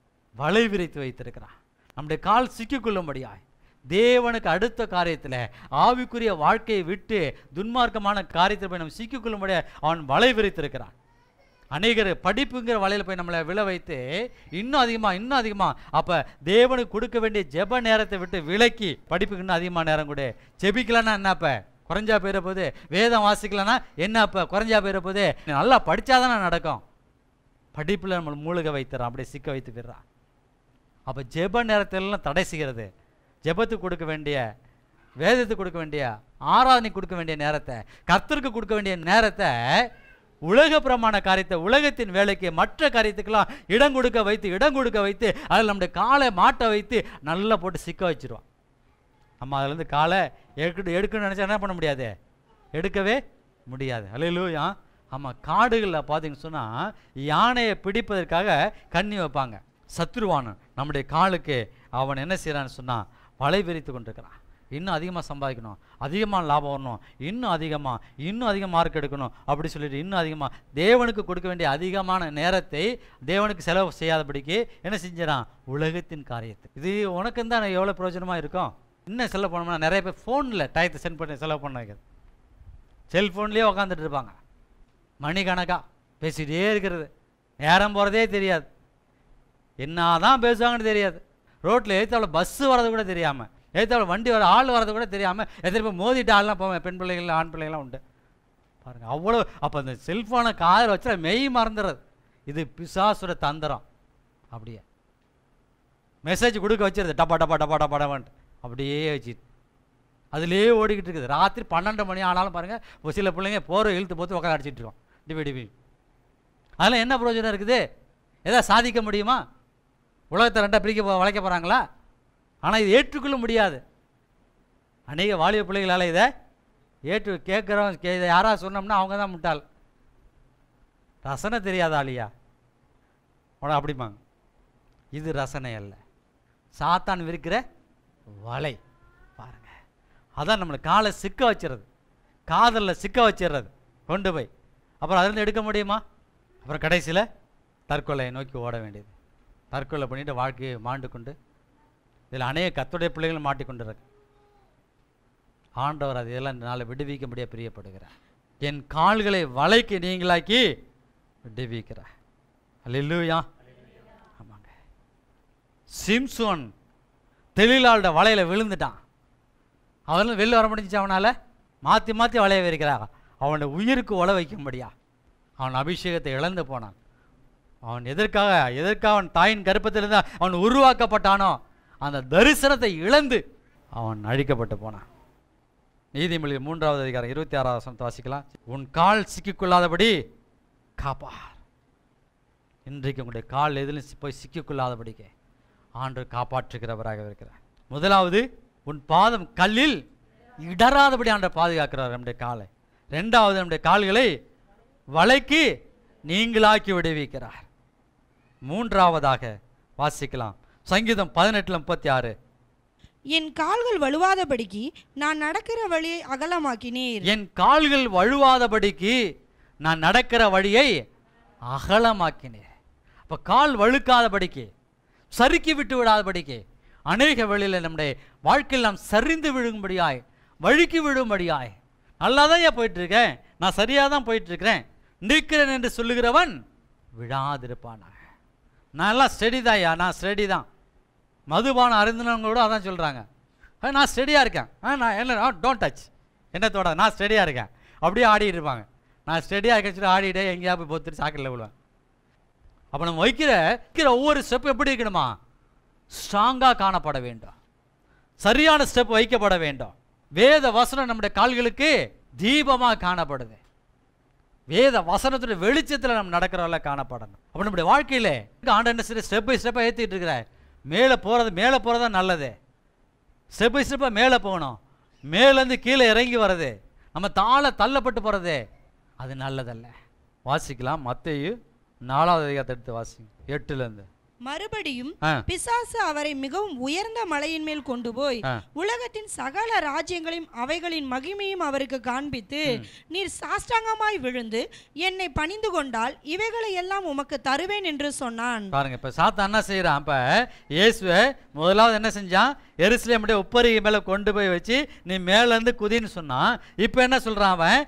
வலை விரித்து வைத்திருக்கிறான் நம்முடைய கால் சிக்கிக்கொள்ளும்படியாய் தேவனுக்கு அடுத்த காரியத்தில் ஆவிக்குரிய வாழ்க்கையை விட்டு துன்மார்க்கமான காரியத்தில் போய் நம்ம சிக்கிக்கொள்ளும்படியாக அவன் வலை விரித்திருக்கிறான் அநேகர் படிப்புங்கிற வலையில் போய் நம்மளை விழ வைத்து இன்னும் அதிகமாக இன்னும் அதிகமாக அப்போ தேவனுக்கு கொடுக்க வேண்டிய ஜெப நேரத்தை விட்டு விலக்கி படிப்புக்கு இன்னும் அதிகமாக நேரம் கொடு ஜெபிக்கலன்னா என்ன அப்போ குறைஞ்சா போயிட போகுது வேதம் வாசிக்கலன்னா என்ன அப்போ குறைஞ்சா போயிட போகுது நீ நல்லா படித்தாதானே நடக்கும் படிப்பில் நம்மளை மூழ்க வைத்துறான் அப்படியே சிக்க வைத்து விடுறான் அப்போ ஜெப நேரத்திலலாம் தடை செய்கிறது ஜெபத்துக்கு கொடுக்க வேண்டிய வேதத்துக்கு கொடுக்க வேண்டிய ஆராதனை கொடுக்க வேண்டிய நேரத்தை கர்த்தருக்கு கொடுக்க வேண்டிய நேரத்தை உலக பிரமாண காரியத்தை உலகத்தின் வேலைக்கு மற்ற காரியத்துக்கெல்லாம் இடம் கொடுக்க வைத்து இடம் கொடுக்க வைத்து அதில் நம்முடைய காலை மாட்ட வைத்து நல்லா போட்டு சிக்க வச்சிருவான் நம்ம அதுலேருந்து காலை எடுக்க எடுக்கணும்னு நினச்சா என்ன பண்ண முடியாது எடுக்கவே முடியாது அலையிலூயா ஆமாம் காடுகளில் பார்த்தீங்கன்னு சொன்னால் யானையை பிடிப்பதற்காக கண்ணி வைப்பாங்க சத்ருவானன் நம்முடைய காலுக்கு அவன் என்ன செய்கிறான்னு சொன்னால் வலை விரித்து கொண்டிருக்கிறான் இன்னும் அதிகமாக சம்பாதிக்கணும் அதிகமாக லாபம் வரணும் இன்னும் அதிகமாக இன்னும் அதிக மார்க் எடுக்கணும் அப்படி சொல்லிட்டு இன்னும் அதிகமாக தேவனுக்கு கொடுக்க வேண்டிய அதிகமான நேரத்தை தேவனுக்கு செலவு செய்யாதபடிக்கு என்ன செஞ்சிடான் உலகத்தின் காரியத்தை இது உனக்கு தான் எவ்வளோ பிரயோஜனமாக இருக்கும் இன்னும் செலவு பண்ணோம்னா நிறைய பேர் ஃபோனில் டயத்தை சென்ட் பண்ணி செலவு பண்ண வைக்கிறது செல்ஃபோன்லேயே உக்காந்துட்டு இருப்பாங்க மணிக்கணக்காக பேசிகிட்டே இருக்கிறது நேரம் போகிறதே தெரியாது என்னதான் பேசுவாங்கன்னு தெரியாது ரோட்டில் ஏற்றால பஸ்ஸு வர்றது கூட தெரியாமல் ஏற்றால வண்டி வர ஆள் வர்றது கூட தெரியாமல் எத்தனை பேர் மோதிட்டு ஆள்லாம் போவேன் பெண் பிள்ளைகள் ஆண் பிள்ளைகள்லாம் உண்டு பாருங்கள் அவ்வளோ அப்போ அந்த செல்ஃபோனை காதில் வச்சா மெய் மறந்துடுறது இது பிசாசுர தந்திரம் அப்படியே மெசேஜ் கொடுக்க வச்சிருது டப்பா டப்பா டப்பா டப்பா டப்பான்ட்டு அப்படியே வச்சுட்டு அதுலேயே ஓடிக்கிட்டு இருக்குது ராத்திரி பன்னெண்டு மணி ஆனாலும் பாருங்கள் ஒரு சில பிள்ளைங்க போகிற இழுத்து போத்து உட்காந்து அடிச்சிட்டு இருக்கோம் டிபி டிபி அதில் என்ன பிரயோஜனம் இருக்குது எதாவது சாதிக்க முடியுமா உலகத்தை ரெண்டாக பிரிக்க போ வளைக்க போகிறாங்களா ஆனால் இது ஏற்றுக்கொள்ள முடியாது அநேக வாலிப பிள்ளைகளால் இதை ஏற்று கேட்குறவன் கே இதை யாராவது சொன்னோம்னா அவங்க தான் முட்டாள் ரசனை தெரியாத ஆளியா உன அப்படிம்பாங்க இது ரசனை அல்ல சாத்தான் விரிக்கிற வலை பாருங்க அதான் நம்மளை காலை சிக்க வச்சிடுறது காதலில் சிக்க வச்சிடுறது கொண்டு போய் அப்புறம் அதுலேருந்து எடுக்க முடியுமா அப்புறம் கடைசியில் தற்கொலையை நோக்கி ஓட வேண்டியது தற்கொலை பண்ணிட்டு வாழ்க்கையை மாண்டு கொண்டு இதில் அநேக கத்துடைய பிள்ளைகளும் மாட்டிக்கொண்டு இருக்கு ஆண்டவர் அது இதெல்லாம் நாளை விடுவிக்க முடிய பிரியப்படுகிறார் என் கால்களை வலைக்கு நீங்களாக்கி விடுவிக்கிறார் அல்லேலூயா ஆமாங்க சிம்சோன் தெளிலாளோட வலையில் விழுந்துட்டான் அவனும் வெளில வர முடிஞ்சுச்சு அவனால் மாற்றி மாற்றி வளைய வைக்கிறாங்க அவனை உயிருக்கு உழ வைக்கும்படியா அவன் அபிஷேகத்தை இழந்து போனான் அவன் எதற்காக எதற்காக அவன் தாயின் கர்ப்பத்திலிருந்து அவன் உருவாக்கப்பட்டானோ அந்த தரிசனத்தை இழந்து அவன் அழிக்கப்பட்டு போனான் நீதிமொழி மூன்றாவது அதிகாரம் இருபத்தி ஆறாவது வசனத்தை வாசிக்கலாம் உன் கால் சிக்கிக்கொள்ளாதபடி காப்பார் இன்றைக்கு உங்களுடைய கால் எதிலும் சி- போய் சிக்கிக்கொள்ளாதபடிக்கு ஆண்டு காப்பாற்றுகிறவராக இருக்கிறார் முதலாவது உன் பாதம் கல்லில் இடராதபடி ஆண்டவர் பாதுகாக்கிறார் நம்முடைய காலை ரெண்டாவது நம்முடைய கால்களை வலைக்கு நீங்களாக்கி விடுவிக்கிறார் மூன்றாவதாக வாசிக்கலாம் சங்கீதம் பதினெட்டுல முப்பத்தி ஆறு என் கால்கள் வலுவாதபடிக்கு நான் நடக்கிற வழியை அகலமாக்கினீர் என் கால்கள் வழுவாதபடிக்கு நான் நடக்கிற வழியை அகலமாக்கினேன் அப்போ கால் வழுக்காதபடிக்கு சறுக்கி விட்டு விடாதபடிக்கு அநேக வழியில் நம்முடைய வாழ்க்கையில் நாம் சரிந்து விழும்படியாய் வழுக்கி விழும்படியாய் நல்லா தான் ஏன் போயிட்டு இருக்கேன் நான் சரியாக தான் போயிட்டு இருக்கிறேன் நிற்கிறேன் என்று சொல்லுகிறவன் விழாதிருப்பானாக நான் எல்லாம் ஸ்டெடி தான்யா நான் ஸ்டெடி தான் மதுபானம் அருந்தினவங்க கூட அதான் சொல்கிறாங்க நான் ஸ்டெடியாக இருக்கேன் ஆ நான் என்ன டோன்ட் டச் என்ன தொட நான் ஸ்டெடியாக இருக்கேன் அப்படியே ஆடிட்டு இருப்பாங்க நான் ஸ்டெடியாக இருக்கேன்னு சொல்லி ஆடிட்டே எங்கேயா போய் பொத்துட்டு சாக்கெட்டில் விழுவேன் அப்போ நம்ம வைக்கிற வைக்கிற ஒவ்வொரு ஸ்டெப் எப்படி இருக்கணுமா ஸ்ட்ராங்காக காணப்பட வேண்டும் சரியான ஸ்டெப் வைக்கப்பட வேண்டும் வேத வசனம் நம்முடைய கால்களுக்கு தீபமாக காணப்படுது வேத வசனத்துடைய வெளிச்சத்தில் நம்ம நடக்கிறவங்கள காணப்படணும் அப்போ நம்முடைய வாழ்க்கையில் ஆண்டு என்ன சரி ஸ்டெப் பை ஸ்டெப்பாக ஏற்றிட்டு இருக்கிறார் மேலே போகிறது மேலே போகிறது தான் நல்லது ஸ்டெப் பை ஸ்டெப்பாக மேலே போகணும் மேலேருந்து கீழே இறங்கி வர்றது நம்ம தாழ தள்ளப்பட்டு போகிறது அது நல்லதல்ல வாசிக்கலாம் மத்தேயு நாலாவது அதிகாரத்தை எடுத்து வாசிங்க எட்டுலேருந்து மறுபடியும் ஆ பிசாசு அவரை மிகவும் உயர்ந்த மலையின் மேல் கொண்டு போய் ஆ. உலகத்தின் சகல ராஜ்யங்களையும் அவைகளின் மகிமையும் அவருக்கு காண்பித்து நீர் சாஷ்டாங்கமாய் விழுந்து என்னை பணிந்து கொண்டால் இவைகளை எல்லாம் உமக்கு தருவேன் என்று சொன்னான் பாருங்க இப்போ சாத்தா என்ன செய்கிறான் இப்போ இயேசுவை முதலாவது என்ன செஞ்சான் எருசலேமுடைய உப்பரிகை மேலே கொண்டு போய் வச்சு நீ மேலேருந்து குதின்னு சொன்னான் இப்போ என்ன சொல்கிறான் அவன்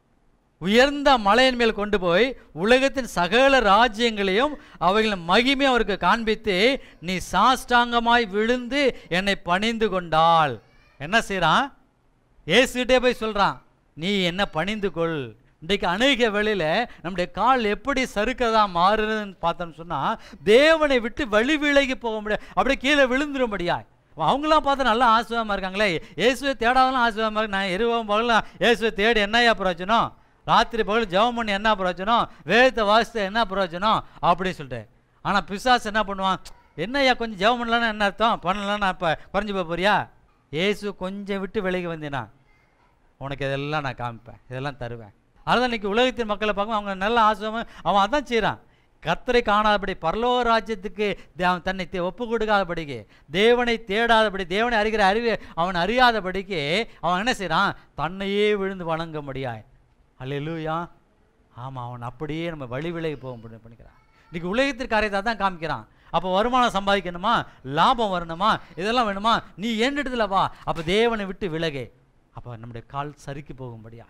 உயர்ந்த மலையின் மேல் கொண்டு போய் உலகத்தின் சகல ராஜ்யங்களையும் அவைகளின் மகிமை அவருக்கு காண்பித்து நீ சாஷ்டாங்கமாய் விழுந்து என்னை பணிந்து கொண்டாள் என்ன செய்கிறான் இயேசுகிட்டே போய் சொல்கிறான் நீ என்ன பணிந்து கொள் இன்றைக்கு அநேக வேளையில் நம்முடைய கால் எப்படி சறுக்கதா மாறுதுன்னு பார்த்தோம்னு சொன்னால் தேவனை விட்டு வழி விலகி போக முடியாது அப்படியே கீழே விழுந்துரும்படியா அவங்களாம் பார்த்தா நல்லா ஆசுவாமல் இருக்காங்களே இயேசுவை தேடாதெல்லாம் ஆசுவாமல் இருக்கு நான் இருபது பகலாம் இயேசுவை தேடி என்னையா பிரயோஜனம் ராத்திரி பகல் ஜெபம் பண்ணி என்ன பிரயோஜனம் வேதத்தை வாசித்து என்ன பிரயோஜனம் அப்படின்னு சொல்லிட்டு ஆனால் பிசாசு என்ன பண்ணுவான் என்னய்யா கொஞ்சம் ஜெபம் பண்ணலன்னா என்ன அர்த்தம் பண்ணலன்னா இப்போ குறைஞ்சி போக போறியா இயேசு கொஞ்சம் விட்டு விலகி வந்தீனா உனக்கு இதெல்லாம் நான் காமிப்பேன் இதெல்லாம் தருவேன் அதுதான் இன்னைக்கு உலகத்தின் மக்களை பார்க்கும் அவங்க நல்ல ஆசுவமாக அவன் அதான் செய்கிறான் கர்த்தரை காணாதபடி பரலோக ராஜ்யத்துக்கு தே- அவன் தன்னை தே- ஒப்பு கொடுக்காதபடிக்கு தேவனை தேடாதபடி தேவனை அறிகிற அறிவு அவன் அறியாதபடிக்கு அவன் என்ன செய்கிறான் தன்னையே விழுந்து வணங்க முடியாய் அல்லேலூயா ஆமாம் அவன் அப்படியே நம்ம வழி விலகி போக முடியும் பண்ணிக்கிறான் இன்னைக்கு உலகத்திற்கு அறையத்தை தான் காமிக்கிறான் அப்போ வருமானம் சம்பாதிக்கணுமா லாபம் வரணுமா இதெல்லாம் வேணுமா நீ என்னிடத்துல வா அப்போ தேவனை விட்டு விலகே அப்போ நம்முடைய கால் சறுக்கி போகும்படியா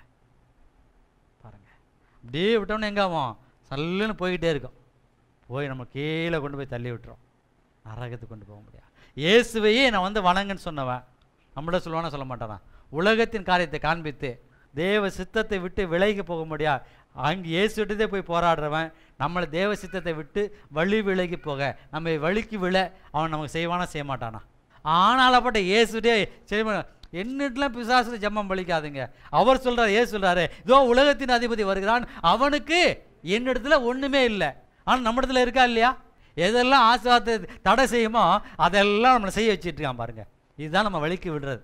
பாருங்க அப்படியே விட்டோம்னா எங்க ஆகும் சல்லுன்னு போய்கிட்டே இருக்கும் போய் நம்ம கீழே கொண்டு போய் தள்ளி விட்டுரும் நரகத்துக்கு கொண்டு போக முடியாது இயேசுவையே நான் வந்து வணங்குன்னு சொன்னவன் நம்மள சொல்லுவானா சொல்ல மாட்டானா உலகத்தின் காரியத்தை காண்பித்து தேவ சித்தத்தை விட்டு விலகி போக முடியா அங்கே இயேசுகிட்டதே போய் போராடுறவன் நம்மளை தேவ சித்தத்தை விட்டு வழி விலகி போக நம்ம வழிக்கு விழ அவன் நமக்கு செய்வானா செய்ய மாட்டானா ஆனாலப்பட்ட இயேசுட்டே சரி என்னட்டுலாம் பிசாசு ஜெபம் பலிக்காதுங்க அவர் சொல்றாரு ஏசு சொல்றாரு இதோ உலகத்தின் அதிபதி வருகிறான் அவனுக்கு என்னிடத்துல ஒண்ணுமே இல்லை ஆனால் நம்ம இடத்துல இருக்கா இல்லையா எதெல்லாம் ஆசிர்வாதத்தை தடை செய்யுமோ அதெல்லாம் நம்மளை செய்ய வச்சுட்டு இருக்கான் பாருங்க இதுதான் நம்ம வழிக்கு விடுறது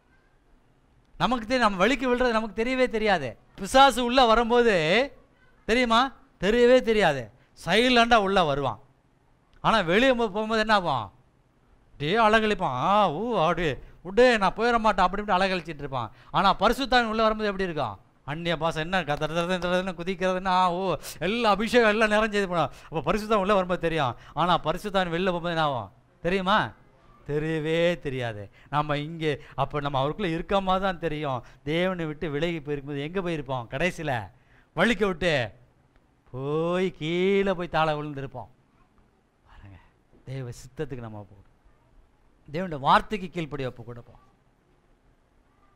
நமக்கு தெரியும் நம்ம வழிக்கு விழுறது நமக்கு தெரியவே தெரியாது பிசாசு உள்ள வரும்போது தெரியுமா தெரியவே தெரியாது சைலண்டாக உள்ள வருவான் ஆனால் வெளியே போ- போகும்போது என்ன ஆகும் அப்படியே அழகழிப்பான் ஆ ஊ அப்படி விடு நான் போயிட மாட்டேன் அப்படி இப்படி அழகழிச்சிட்டு இருப்பான் ஆனால் பரிசுத்தான் உள்ள வரும்போது எப்படி இருக்கும் அந்நிய பாசம் என்ன கத்துறதுன்னு குதிக்கிறதுன்னா ஓ எல்லா அபிஷேகம் எல்லாம் நிறைஞ்சது போனோம் அப்போ பரிசுத்தான் உள்ள வரும்போது தெரியும் ஆனால் பரிசுத்தான் வெளில போகும்போது என்ன ஆகும் தெரியுமா தெரியவே தெரியாது நம்ம இங்கே அப்போ நம்ம அவருக்குள்ளே இருக்கமா தான் தெரியும் தேவனை விட்டு விலகி போயிருக்கும்போது எங்கே போயிருப்போம் கடைசியில் வழிக்க விட்டு போய் கீழே போய் தாழ விழுந்திருப்போம் பாருங்க தேவ சித்தத்துக்கு நம்ம ஒப்பு கொடு தேவனுடைய வார்த்தைக்கு கீழ்ப்படி ஒப்பு கொடுப்போம்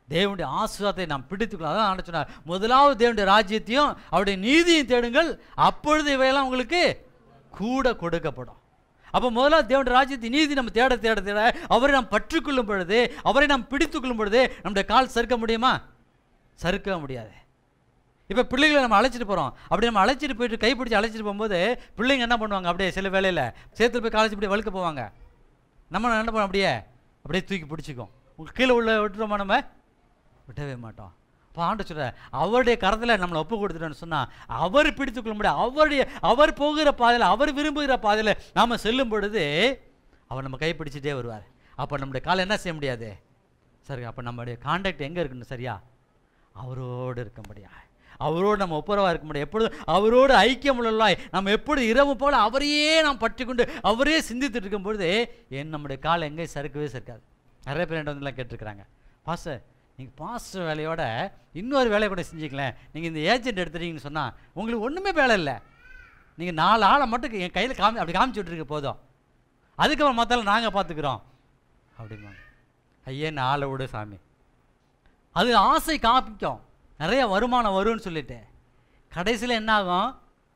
தேவனுடைய ஆசீர்வாதத்தை நாம் பிடித்துக்கலாம் அதான் ஆண்டு சொன்னார் முதலாவது தேவனுடைய ராஜ்யத்தையும் அவருடைய நீதியையும் தேடுங்கள் அப்பொழுது இவையெல்லாம் உங்களுக்கு கூட கொடுக்கப்படும் அப்போ முதலாவது தேவனுடைய ராஜ்யத்தை நீதி நம்ம தேட தேட தேட அவரை நாம் பற்றுக்கொள்ளும் பொழுது அவரை நாம் பிடித்துக்கொள்ளும் பொழுது நம்முடைய கால் சறுக்க முடியுமா சறுக்க முடியாது இப்போ பிள்ளைகளை நம்ம அழைச்சிட்டு போகிறோம் அப்படி நம்ம அழைச்சிட்டு போயிட்டு கைப்பிடிச்சு அழைச்சிட்டு போகும்போது பிள்ளைங்க என்ன பண்ணுவாங்க அப்படியே சில வேலையில் சேர்த்து போய் காலேஜ் இப்படி வழுக்க போவாங்க நம்ம என்ன பண்ணுவோம் அப்படியே அப்படியே தூக்கி பிடிச்சிக்கும் உங்க கீழே உள்ள விட்டுருவோமா நம்ம விடவே மாட்டோம் அப்போ ஆண்டு சொல்ற அவருடைய கரத்தில் நம்மளை ஒப்பு கொடுத்துட்டோன்னு சொன்னால் அவர் பிடித்துக்கொள்ள முடியாது அவருடைய அவர் போகிற பாதையில் அவர் விரும்புகிற பாதையில் நாம் செல்லும் பொழுது அவர் நம்ம கை பிடிச்சிட்டே வருவார் அப்போ நம்முடைய காலை என்ன செய்ய முடியாது சரி அப்போ நம்மளுடைய காண்டாக்ட் எங்கே இருக்குன்னு சரியா அவரோடு இருக்க முடியாது அவரோடு நம்ம ஒப்புரவாக இருக்க முடியும் எப்பொழுது அவரோடு ஐக்கியம் உள்ளலாய் நம்ம எப்பொழுது இரவு போல அவரையே நாம் பற்றி கொண்டு அவரே சிந்தித்துட்டு இருக்கும் பொழுது என் நம்முடைய கால் எங்கேயும் சறுக்கவே சறுக்காது நிறைய பேர் என்கிட்ட வந்துலாம் கேட்டிருக்கிறாங்க பாஸ்டர் நீங்கள் பாஸ்டர் வேலையோட இன்னொரு வேலையை கூட செஞ்சுக்கலேன் நீங்கள் இந்த ஏஜென்ட் எடுத்துட்டீங்கன்னு சொன்னால் உங்களுக்கு ஒன்றுமே வேலை இல்லை நீங்கள் நாலு ஆளை மட்டும் என் கையில் காமி அப்படி காமிச்சு விட்ருக்க போதும் அதுக்கப்புறம் மற்றாலும் நாங்கள் பார்த்துக்குறோம் அப்படிம்பாங்க ஐயே நான் ஆளை விடு சாமி அது ஆசை காப்பிக்கும் நிறைய வருமானம் வரும்னு சொல்லிட்டு கடைசியில் என்ன ஆகும்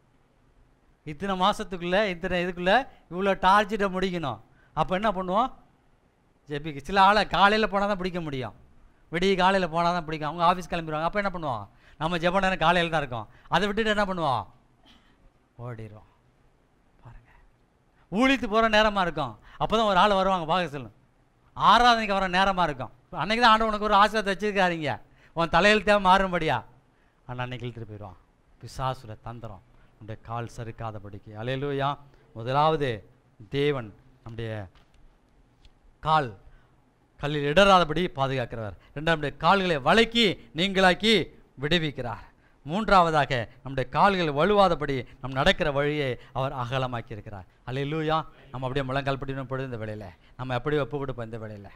இத்தனை மாதத்துக்குள்ளே இத்தனை இதுக்குள்ளே இவ்வளோ டார்ஜெட்டை முடிக்கணும் அப்போ என்ன பண்ணுவோம் ஜெபிக்கு சில ஆளை காலையில் போனால் தான் பிடிக்க முடியும் விடிய காலையில் போனால் தான் பிடிக்கும் அவங்க ஆஃபீஸ் கிளம்பிடுவாங்க அப்போ என்ன பண்ணுவோம் நம்ம ஜெப நேரம் காலையில் தான் இருக்கோம் அதை விட்டுட்டு என்ன பண்ணுவோம் ஓடிடுவோம் பாருங்க ஊழித்து போகிற நேரமாக இருக்கும் அப்போ தான் ஒரு ஆள் வருவாங்க பார்க்க சொல்லும் ஆராதனைக்கு வர நேரமாக இருக்கும் அன்னைக்கு தான் ஆண்டு உனக்கு ஒரு ஆசிரியத்தை வச்சுருக்காதீங்க உன் தலையெழுத்தே மாறும்படியா ஆனால் அன்னைக்கு இழுத்துட்டு போயிடுவான் பிசாசுர தந்திரம் நம்முடைய கால் சறுக்காதபடிக்கு அலையலூயா முதலாவது தேவன் நம்முடைய கால் கல்லில் இடராதபடி பாதுகாக்கிறவர் ரெண்டாம் நம்முடைய கால்களை வளைக்கி நீங்களாக்கி விடுவிக்கிறார் மூன்றாவதாக நம்முடைய கால்கள் வலுவாதபடி நம் நடக்கிற வழியை அவர் அகலமாக்கி இருக்கிறார் அல்லேலூயா நம்ம அப்படியே முழங்கால் படிக்கணும் பொழுது இந்த வேலையில் நம்ம எப்படி ஒப்பு கொடுப்போம் இந்த வேலையில்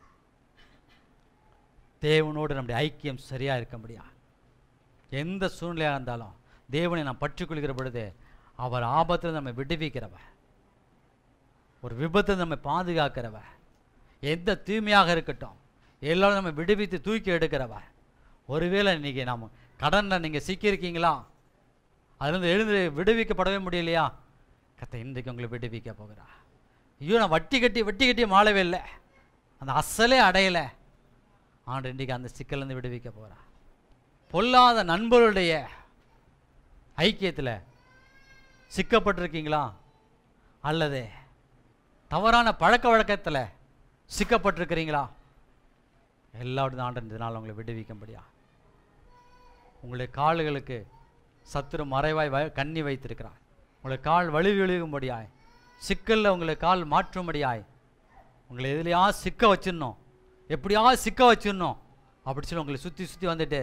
தேவனோடு நம்முடைய ஐக்கியம் சரியாக இருக்க முடியாது எந்த சூழ்நிலையாக இருந்தாலும் தேவனை நாம் பற்றிக்கொள்கிற பொழுது அவர் ஆபத்தில் நம்மை விடுவிக்கிறவர் ஒரு விபத்தை நம்மை பாதுகாக்கிறவர் எந்த தீமையாக இருக்கட்டும் எல்லாரும் நம்ம விடுவித்து தூக்கி எடுக்கிறவர் ஒருவேளை இன்னைக்கு நாம் கடனில் நீங்கள் சிக்கியிருக்கீங்களா அதுலேருந்து எழுந்து விடுவிக்கப்படவே முடியலையா கத்தை இன்றைக்கு உங்களை விடுவிக்க போகிறா ஐயோ நான் வட்டி கட்டி வட்டி கட்டி மாளவே இல்லை அந்த அசலே அடையலை ஆண்டு இன்றைக்கு அந்த சிக்கல்லேருந்து விடுவிக்க போகிறா பொல்லாத நண்பர்களுடைய ஐக்கியத்தில் சிக்கப்பட்டிருக்கீங்களா அல்லது தவறான பழக்க வழக்கத்தில் சிக்கப்பட்டிருக்கிறீங்களா எல்லாரும் ஆண்டு இதனால் உங்களை விடுவிக்கும்படியா உங்களுடைய கால்களுக்கு சத்துரு மறைவாய் வ கண்ணி வைத்திருக்கிறார் உங்களை கால் வழி விழுகும்படியாய் சிக்கலில் உங்களை கால் மாற்றும்படியாய் உங்களை எதுலையா சிக்க வச்சிடணும் எப்படியாவது சிக்க வச்சிடணும் அப்படி சொல்லி உங்களை சுற்றி சுற்றி வந்துட்டு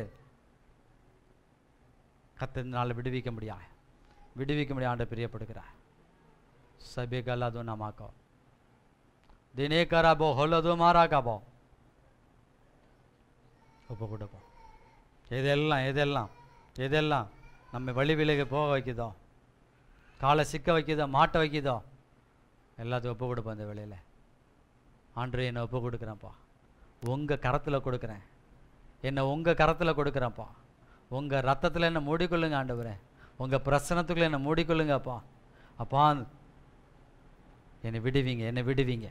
கத்தினால விடுவிக்க முடியாது விடுவிக்க முடியாது ஆண்டு பிரியப்படுகிறார் சபே கல்லாதோ நமாக்கோ தினே கராபோ ஹொல்லதோ மாறாகாபோ ஒப்பு கொடுப்போம் எதெல்லாம் எதெல்லாம் எதெல்லாம் நம்ம வழி விலகி போக வைக்குதோ காலை சிக்க வைக்குதோ மாட்ட வைக்குதோ எல்லாத்தையும் ஒப்பு கொடுப்போம் இந்த வேலையில் ஆண்டு என்னை ஒப்பு கொடுக்குறேன்ப்பா உங்கள் கரத்தில் கொடுக்குறேன் என்னை உங்கள் கரத்தில் கொடுக்குறேன்ப்பா உங்கள் ரத்தத்தில் என்னை மூடிக்கொள்ளுங்க ஆண்டவரே உங்கள் பிரசனத்துக்குள்ளே என்னை மூடிக்கொள்ளுங்கப்பா அப்பா என்னை விடுவீங்க என்னை விடுவீங்க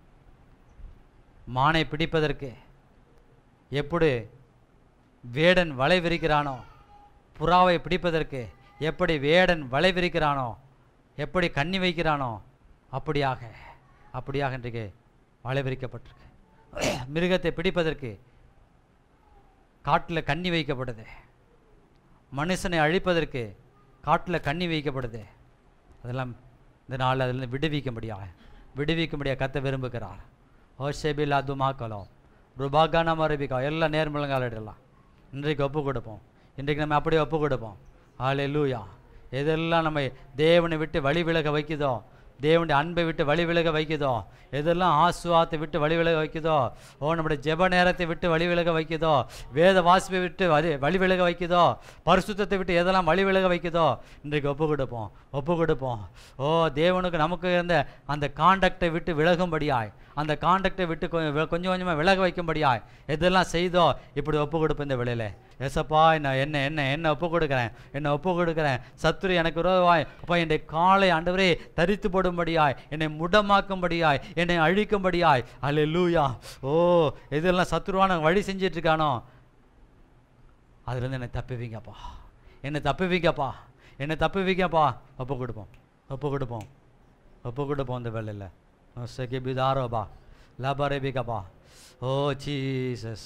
மானை பிடிப்பதற்கு எப்படி வேடன் வலை விரிக்கிறானோ புறாவை பிடிப்பதற்கு எப்படி வேடன் வலை விரிக்கிறானோ எப்படி கண்ணி வைக்கிறானோ அப்படியாக அப்படியாக இன்றைக்கு வலை விரிக்கப்பட்டிருக்கு மிருகத்தை பிடிப்பதற்கு காட்டில் கண்ணி வைக்கப்படுது மனுஷனை அழிப்பதற்கு காட்டில் கண்ணி வைக்கப்படுது அதெல்லாம் இந்த நாள் அதிலிருந்து விடுவிக்க முடியாது விடுவிக்க முடியாது கத்த விரும்புகிறார் ஓஷேபில் அதுமாக்கலோ ருபாகான மரபிக்கா எல்லாம் நேர்மலங்கால் இடலாம் இன்றைக்கு ஒப்பு கொடுப்போம் இன்றைக்கு நம்ம அப்படியே ஒப்பு கொடுப்போம் ஆலே லூயா எதெல்லாம் நம்ம தேவனை விட்டு வழி விலக வைக்குதோ தேவனுடைய அன்பை விட்டு வழி விலக வைக்குதோ எதெல்லாம் ஆசுவாத்தை விட்டு வழி விலக வைக்குதோ ஓ நம்முடைய ஜெப நேரத்தை விட்டு வழி விலக வைக்குதோ வேத வாசிப்பை விட்டு வழி வழி விலக வைக்குதோ பரிசுத்தத்தை விட்டு எதெல்லாம் வழி விலக வைக்குதோ இன்றைக்கு ஒப்பு கொடுப்போம் ஒப்பு கொடுப்போம் ஓ தேவனுக்கு நமக்கு இருந்த அந்த காண்டக்டை விட்டு விலகும்படியாய் அந்த காண்டக்டை விட்டு கொஞ்சம் வி- கொஞ்சம் கொஞ்சமாக விலக வைக்கும்படியாய் எதெல்லாம் செய்தோ இப்படி ஒப்பு கொடுப்பேன் இந்த வேளையில எசப்பா என்ன என்ன என்ன என்ன ஒப்பு கொடுக்குறேன் என்ன ஒப்பு கொடுக்குறேன் சத்துரு எனக்கு விரோதமாய் அப்பா என்னுடைய காலை ஆண்டவரே தரித்து போடும்படியாய் என்னை முடமாக்கும்படியாய் என்னை அழிக்கும்படியாய் அல்லேலூயா ஓ இதெல்லாம் சத்துருவான வழி செஞ்சிட்டு இருக்கானோ அதுலேருந்து என்னை தப்புவீங்கப்பா என்னை தப்புவீங்கப்பா என்னை தப்புவீங்கப்பா ஒப்பு கொடுப்போம் ஒப்பு கொடுப்போம் ஒப்பு கொடுப்போம் இந்த வேலையில் செகி பிதாரோபா லபரேபிகப்பா ஓ ஜீசஸ்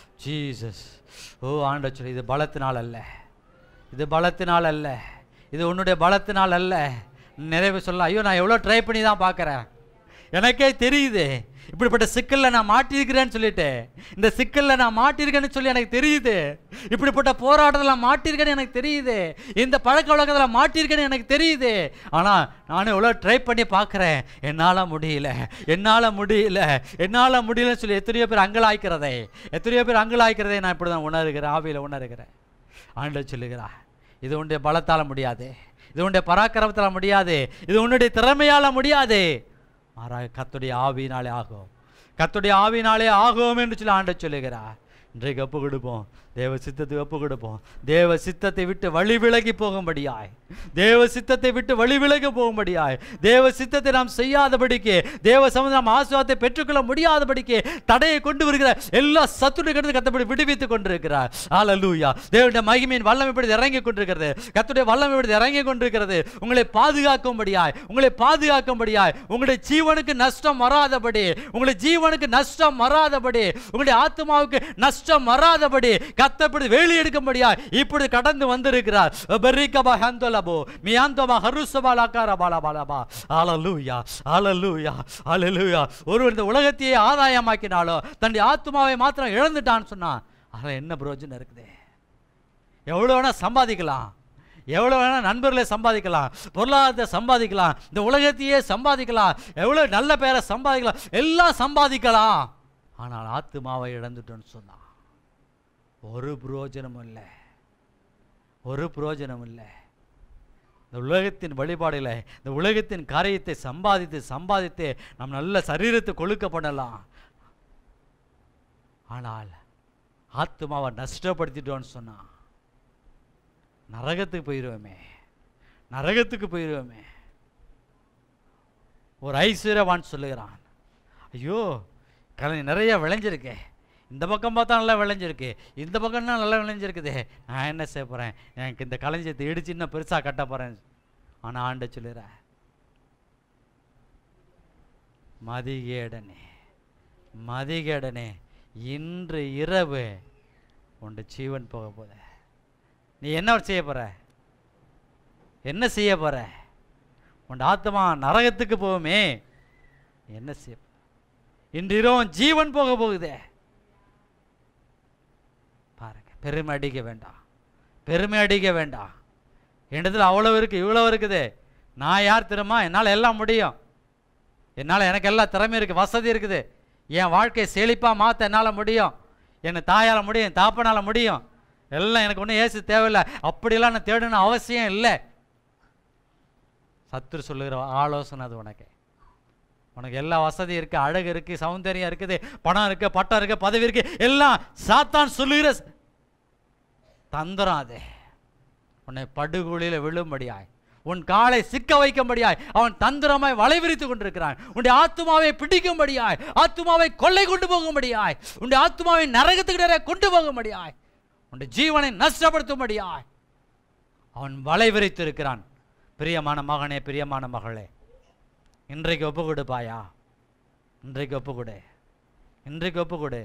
ஜீசஸ் ஓ ஆண்ட சொல்லி இது பலத்தினால் அல்ல இது பலத்தினால் அல்ல இது உன்னுடைய பலத்தினால் அல்ல நிறைவு சொல்ல ஐயோ நான் எவ்வளோ ட்ரை பண்ணி தான் பார்க்குறேன் எனக்கே தெரியுது இப்படிப்பட்ட சிக்கலில் நான் மாட்டியிருக்கிறேன்னு சொல்லிட்டு இந்த சிக்கலில் நான் மாட்டியிருக்கேன்னு சொல்லி எனக்கு தெரியுது இப்படிப்பட்ட போராட்டத்தில் நான் மாட்டியிருக்கேன்னு எனக்கு தெரியுது இந்த பழக்க வழக்கத்தில் மாட்டியிருக்கேன்னு எனக்கு தெரியுது ஆனால் நானும் எவ்வளோ ட்ரை பண்ணி பார்க்குறேன் என்னால் முடியல என்னால் முடியல என்னால் முடியலன்னு சொல்லி எத்தனையோ பேர் அங்கலாய்க்கிறதே எத்தனையோ பேர் அங்கலாய்க்கிறதே நான் இப்படி தான் உணர்கிறேன் ஆவியில் உணர்கிறேன் ஆண்டவர் சொல்லுகிறா இது உன்னுடைய பலத்தால் முடியாது இது உன்னுடைய பராக்கிரமத்தால் முடியாது இது உன்னுடைய திறமையால் முடியாது மாறாக கத்துடைய ஆவியினாலே ஆகும் கத்துடைய ஆவியினாலே ஆகும் என்று சொல்லி ஆண்ட சொல்லுகிறார் இன்றைக்கு ஒப்பு கொடுப்போம் தேவ சித்தத்தை ஒப்பு கொடுப்போம் தேவ சித்தத்தை விட்டு வழி விலகி போகும்படியாய் தேவ சித்தத்தை விட்டு வழி விலகி போகும்படியாய் தேவ சித்தத்தை நாம் செய்யாதபடிக்கு தேவ சம்பந்தம் நாம் ஆசுவாதத்தை பெற்றுக்கொள்ள முடியாதபடிக்கு தடையை கொண்டு வருகிற எல்லா சத்துடைய கருத்து கத்தப்படி விடுவித்துக் கொண்டிருக்கிறார் ஆலலூயா தேவனுடைய மகிமையின் வல்லமை இப்படி இறங்கி கொண்டிருக்கிறது கத்துடைய வல்லமை இப்படி இறங்கி கொண்டிருக்கிறது உங்களை பாதுகாக்கும்படியாய் உங்களை பாதுகாக்கும்படியாய் உங்களுடைய ஜீவனுக்கு நஷ்டம் வராதபடி உங்களுடைய ஜீவனுக்கு நஷ்டம் வராதபடி உங்களுடைய ஆத்மாவுக்கு நஷ்டம் வராதபடி கத்தப்படி வேலி எடுக்கும்படியாய் இப்படி கடந்து வந்திருக்கிறார் பெரிக்கபா ஹந்தோலபோ மியாந்தோபா ஹருசபா லாக்காரா பாலா பாலாபா ஆலலூயா ஆலலூயா ஆலலூயா ஒருவர் இந்த உலகத்தையே ஆதாயமாக்கினாலோ தன்னுடைய ஆத்மாவை மாத்திரம் இழந்துட்டான்னு சொன்னா அதில் என்ன பிரயோஜனம் இருக்குது எவ்வளோ வேணால் சம்பாதிக்கலாம் எவ்வளோ வேணால் நண்பர்களை சம்பாதிக்கலாம் பொருளாதாரத்தை சம்பாதிக்கலாம் இந்த உலகத்தையே சம்பாதிக்கலாம் எவ்வளோ நல்ல பேரை சம்பாதிக்கலாம் எல்லாம் சம்பாதிக்கலாம் ஆனால் ஆத்மாவை இழந்துட்டோன்னு சொன்னான் ஒரு பிரயோஜனமும் இல்லை ஒரு பிரயோஜனம் இல்லை இந்த உலகத்தின் வழிபாடுகளை இந்த உலகத்தின் காரியத்தை சம்பாதித்து சம்பாதித்து நம் நல்ல சரீரத்தை கொழுக்க பண்ணலாம் ஆனால் ஆத்மாவை நஷ்டப்படுத்திட்டோன்னு சொன்னான் நரகத்துக்கு போயிடுவோமே நரகத்துக்கு போயிடுவோமே ஒரு ஐஸ்வர்யவான் சொல்லுகிறான் ஐயோ கலை நிறைய விளைஞ்சிருக்கே இந்த பக்கம் பார்த்தா நல்லா விளைஞ்சிருக்கு இந்த பக்கம்னா நல்லா விளைஞ்சிருக்குதே நான் என்ன செய்ய போகிறேன் எனக்கு இந்த களஞ்சியத்தை இடிச்சு இன்னும் பெருசாக கட்ட போகிறேன் ஆனால் ஆண்ட சொல்லுற மதிகேடனே மதிகேடனே இன்று இரவு உன் ஜீவன் போக போத நீ என்ன செய்ய போற என்ன செய்ய போற உன் ஆத்மா நரகத்துக்கு போகுமே நீ என்ன செய்ய போற? இன்று இரவு உன் ஜீவன் போக போகுதே பாருங்க பெருமை அடிக்க வேண்டாம் பெருமை அடிக்க வேண்டாம் என்னிடத்தில் அவ்வளோ இருக்குது இவ்வளோ இருக்குது நான் யார் தெரியுமா என்னால் எல்லாம் முடியும் என்னால் எனக்கு எல்லா திறமை இருக்குது வசதி இருக்குது என் வாழ்க்கையை செழிப்பாக மாற்ற என்னால் முடியும் என்னை தாயால் முடியும் என் தாப்பனால் முடியும் எல்லாம் எனக்கு ஒன்றும் ஏசு தேவையில்லை அப்படியெல்லாம் நான் தேடணும் அவசியம் இல்லை சத்துரு சொல்லுகிற ஆலோசனை அது உனக்கு உனக்கு எல்லா வசதி இருக்கு அழகு இருக்கு சௌந்தரியம் இருக்குது பணம் இருக்கு பட்டம் இருக்கு பதவி இருக்கு எல்லாம் சாத்தான் சொல்லுகிற ஸ்- தந்திரம் அது உன்னை படுகொலியில் விழும்படியாய் உன் காலை சிக்க வைக்கும்படியாய் அவன் தந்திரமாய் வளைவிரித்து கொண்டிருக்கிறான் உன்னுடைய ஆத்துமாவை பிடிக்கும்படியாய் ஆத்துமாவை கொள்ளை கொண்டு போகும்படியாய் உன்னுடைய ஆத்துமாவை நரகத்துக்கு நேரே கொண்டு போகும்படியாய் உன்னுடைய ஜீவனை நஷ்டப்படுத்தும்படியாய் அவன் வளைவிரித்து இருக்கிறான் பிரியமான மகனே பிரியமான மகளே இன்றைக்கு ஒப்பு கொடுப்பாயா இன்றைக்கு ஒப்பு கொடு இன்றைக்கு ஒப்பு கொடு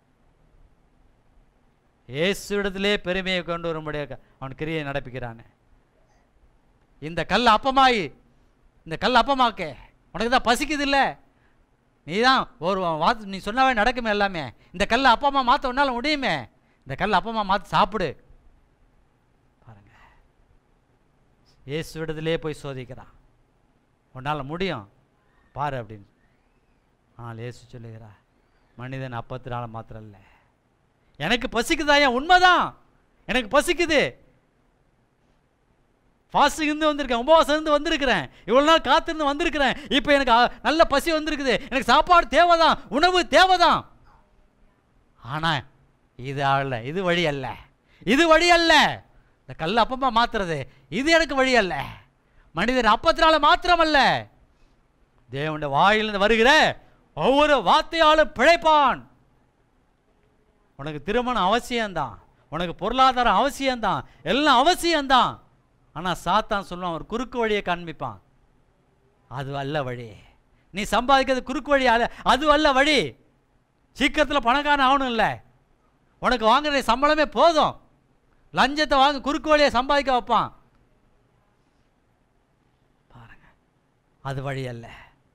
இயேசுவிடத்திலே பெருமையை கொண்டு வரும்படியாக அவன் கிரியை நடப்பிக்கிறானே இந்த கல் அப்பமாயி இந்த கல் அப்பமாக்க உனக்கு தான் பசிக்குது இல்லை நீ தான் ஒரு வாத்து நீ சொன்னாவே நடக்குமே எல்லாமே இந்த கல்லை அப்பமா மாற்ற உன்னால முடியுமே இந்த கல் அப்பமா மாற்றி சாப்பிடு பாருங்க இயேசுவிடத்திலே போய் சோதிக்கிறான் உன்னால் முடியும் பாரு அப்படின்னு ஆனால் இயேசு சொல்லுகிறா மனிதன் அப்பத்தினால மாத்திரம் இல்லை எனக்கு பசிக்குதாயா உண்மைதான் எனக்கு பசிக்குது ஃபாஸ்டிங் இருந்து வந்திருக்கேன் உபவாசம் இருந்து வந்திருக்கிறேன் இவ்வளோ நாள் காத்திருந்து வந்திருக்கிறேன் இப்போ எனக்கு அ- நல்ல பசி வந்திருக்குது எனக்கு சாப்பாடு தேவைதான் உணவு தேவைதான் ஆனால் இது அல்ல இது வழி அல்ல இது வழி அல்ல இந்த கல் அப்பமா மாத்துறது இது எனக்கு வழி அல்ல மனிதன் அப்பத்தினால மாத்திரமல்ல தேவனுடைய வாயிலிருந்து வருகிற ஒவ்வொரு வார்த்தையாலும் பிழைப்பான் உனக்கு திருமணம் அவசியம்தான் உனக்கு பொருளாதாரம் அவசியம்தான் எல்லாம் அவசியம்தான் ஆனால் சாத்தான் சொல்லுவான் ஒரு குறுக்கு வழியை காண்பிப்பான் அது அல்ல வழி நீ சம்பாதிக்கிறது குறுக்கு வழி அல்ல அது அல்ல வழி சீக்கிரத்தில் பணக்காரன் ஆகணும் இல்லை உனக்கு வாங்குற சம்பளமே போதும் லஞ்சத்தை வாங்க குறுக்கு வழியை சம்பாதிக்க வைப்பான் பாருங்க அது வழி அல்ல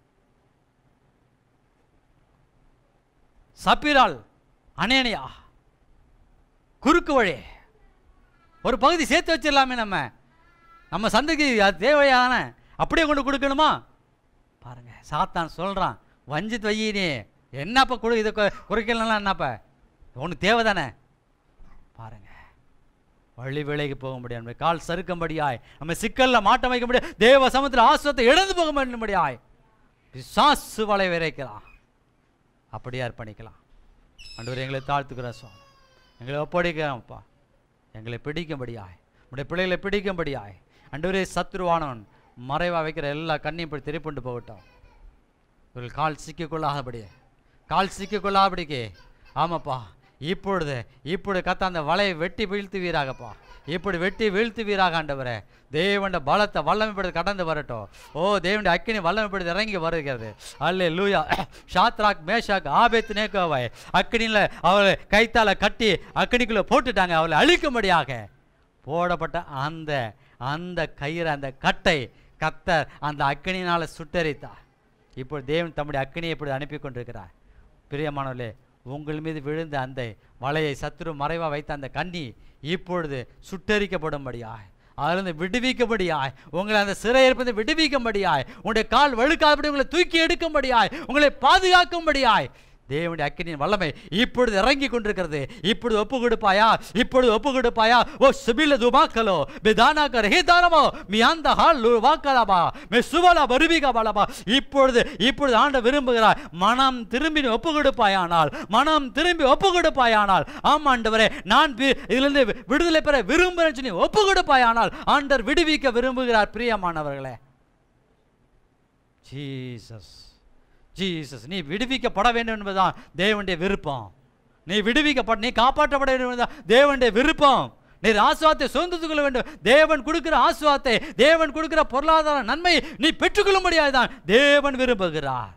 சப்பிரால் அனேனியா குறுக்கு வழி ஒரு பகுதி சேர்த்து வச்சிடலாமே நம்ம நம்ம சந்தைக்கு அது தேவையான அப்படியே கொண்டு கொடுக்கணுமா பாருங்க சாத்தான் சொல்கிறான் வஞ்சித் வையி நீ என்னப்பா கொடு இதை கு- குறைக்கலாம் என்னப்பா உனக்கு தேவை தானே பாருங்க வழி விலைக்கு போக முடியாது கால் சறுக்கும்படியாய் நம்ம சிக்கல்ல மாட்ட வைக்க முடியாது தேவ சமுத்திர ஆசிரத்தை இழந்து போக முடியாய் பிசாசு வலை விரைக்கலாம் அப்படியே அர்ப்பணிக்கலாம் ஆண்டவர் எங்களை தாழ்த்துக்கிறோம் சுவாமி எங்களை ஒப்படைக்கிறோம்ப்பா எங்களை பிடிக்கும்படியாய் உடைய பிள்ளைகளை பிடிக்கும்படியாய் ஆண்டவரே சத்ருவானவன் மறைவா வைக்கிற எல்லா கண்ணையும் இப்படி திருப்பிண்டு போகட்டும் இவர்கள் கால் சிக்கிக்கொள்ளாதபடியே கால் சிக்கிக்கொள்ளாதபடிக்கு ஆமாப்பா இப்பொழுது இப்பொழுது கத்த அந்த வலையை வெட்டி வீழ்த்துவீராகப்பா இப்படி வெட்டி வீழ்த்துவீராக ஆண்டவரே தேவண்ட பலத்தை வல்லமைப்படுத்தி கடந்து வரட்டும் ஓ தேவனுடைய அக்கினி வல்லமைப்படுத்தி இறங்கி வருகிறது அல்லே லூயா ஷாத்ராக் மேஷாக் ஆபேத் நேக்கோவை அக்கினியில் அவளை கைத்தால கட்டி அக்கினிக்குள்ளே போட்டுட்டாங்க அவளை அழிக்கும்படியாக போடப்பட்ட அந்த அந்த கயிறு அந்த கட்டை கத்தர் அந்த அக்கினியினால் சுட்டரித்தார் இப்போ தேவன் தம்முடைய அக்கினியை இப்படி அனுப்பி கொண்டிருக்கிறார் பிரியமானவர்களே உங்கள் மீது விழுந்த அந்த வலையை சத்துரு மறைவா வைத்த அந்த கண்ணி இப்பொழுது சுட்டரிக்கப்படும்படியாய் அதிலிருந்து விடுவிக்கும்படியாய் உங்களை அந்த சிறையிருப்பதை விடுவிக்கும்படியாய் உங்களுடைய கால் வழுக்காதபடி உங்களை தூக்கி எடுக்கும்படியாய் உங்களை பாதுகாக்கும்படியாய் தேவனுடைய அக்கினியின் வல்லமை இப்பொழுது இறங்கி கொண்டிருக்கிறது இப்பொழுது ஒப்பு கொடுப்பாயா இப்பொழுது ஒப்பு கொடுப்பாயா ஓ சிபில துபாக்கலோ பிதானா கர் ஹேதானமோ மியாந்த ஹால் வாக்கலாமா மே சுவலா வருவிகா பலமா இப்பொழுது இப்பொழுது ஆண்ட விரும்புகிறார் மனம் திரும்பி நீ ஒப்பு கொடுப்பாயானால் மனம் திரும்பி ஒப்பு கொடுப்பாயானால் ஆமா ஆண்டவரே நான் வி- இதிலிருந்து வி- விடுதலை பெற விரும்புகிறேன் சொல்லி ஒப்பு கொடுப்பாயானால் ஆண்டவர் விடுவிக்க விரும்புகிறார் பிரியமானவர்களே ஜீசஸ் ஜீசஸ் நீ விடுவிக்கப்பட வேண்டும் என்பதுதான் தேவனுடைய விருப்பம் நீ விடுவிக்கப்பட நீ காப்பாற்றப்பட வேண்டும் என்பதுதான் தேவனுடைய விருப்பம் நீ ஆசுவாத்தை சுதந்திரத்துக் கொள்ள வேண்டும் தேவன் கொடுக்கிற ஆசுவாத்தை தேவன் கொடுக்கிற பொருளாதார நன்மை நீ பெற்றுக்கொள்ள முடியாதுதான் தேவன் விரும்புகிறார்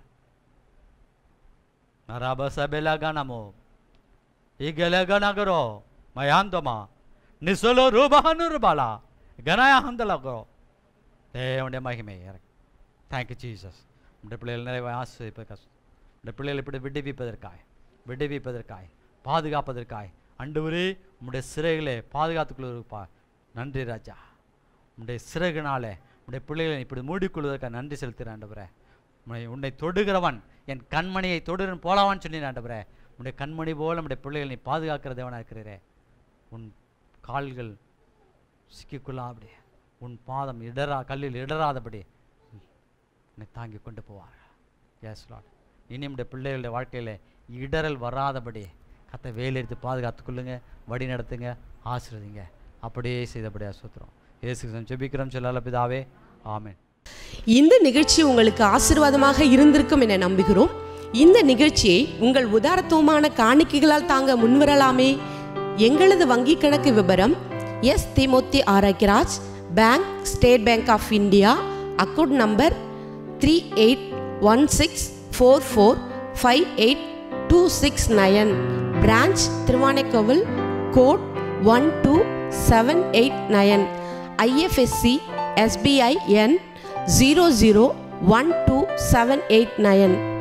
நரபசபெலகனமோ ಈಗಲಗನಗರೋ ಮಯಾಂತಮ ನಿಸಲು ರೂಬಹನುರುಬಲ ಗನಯ ಹಂದಲಗೋ தேவனுடைய மகிமை இறக்கு தேங்க்யூ ஜீசஸ் உடைய பிள்ளைகள் நிறைய ஆசிரியப்பதற்காக உடைய பிள்ளைகளை இப்படி விடுவிப்பதற்காய் விடுவிப்பதற்காய் பாதுகாப்பதற்காய் அண்டுவரே உம்முடைய சிறைகளை பாதுகாத்துக்கொள்வதற்கா நன்றி ராஜா உம்முடைய சிறகுனாலே உம்முடைய பிள்ளைகளை இப்படி மூடிக்கொள்வதற்காக நன்றி செலுத்துகிறேன் ஆண்டவரே உன்னை உன்னை தொடுகிறவன் என் கண்மணியை தொடுறன் போலாவான்னு சொன்னேன் ஆண்டவரே உன்னுடைய கண்மணி போல நம்முடைய பிள்ளைகளை நீ பாதுகாக்கிற தேவனாக இருக்கிறீரே உன் கால்கள் சிக்கிக்கொள்ளாபடி உன் பாதம் இடரா கல்லில் இடராதபடி என்னை தாங்கி கொண்டு போவார்கள் எஸ் லாட் இனி நம்முடைய பிள்ளைகளுடைய வாழ்க்கையில் இடரல் வராதபடி கத்தை வேலெடுத்து பாதுகாத்துக் கொள்ளுங்க வழி நடத்துங்க ஆசிர்வதிங்க அப்படியே செய்தபடியா சுத்துறோம் இயேசு கிறிஸ்துவின் ஜெபிக்கிறோம் சொல்லால பிதாவே ஆமென் இந்த நிகழ்ச்சி உங்களுக்கு ஆசீர்வாதமாக இருந்திருக்கும் என நம்புகிறோம் இந்த நிகழ்ச்சியை உங்கள் உதாரத்துவமான காணிக்கைகளால் தாங்க முன்வரலாமே எங்களது வங்கி கணக்கு விவரம் S Thimuthi Arokiyaraj bank State Bank of India account number three eight one six four four five eight two six nine branch Thiruvanaikoil code one two seven eight nine IFSC SBI எண் zero zero one two seven eight nine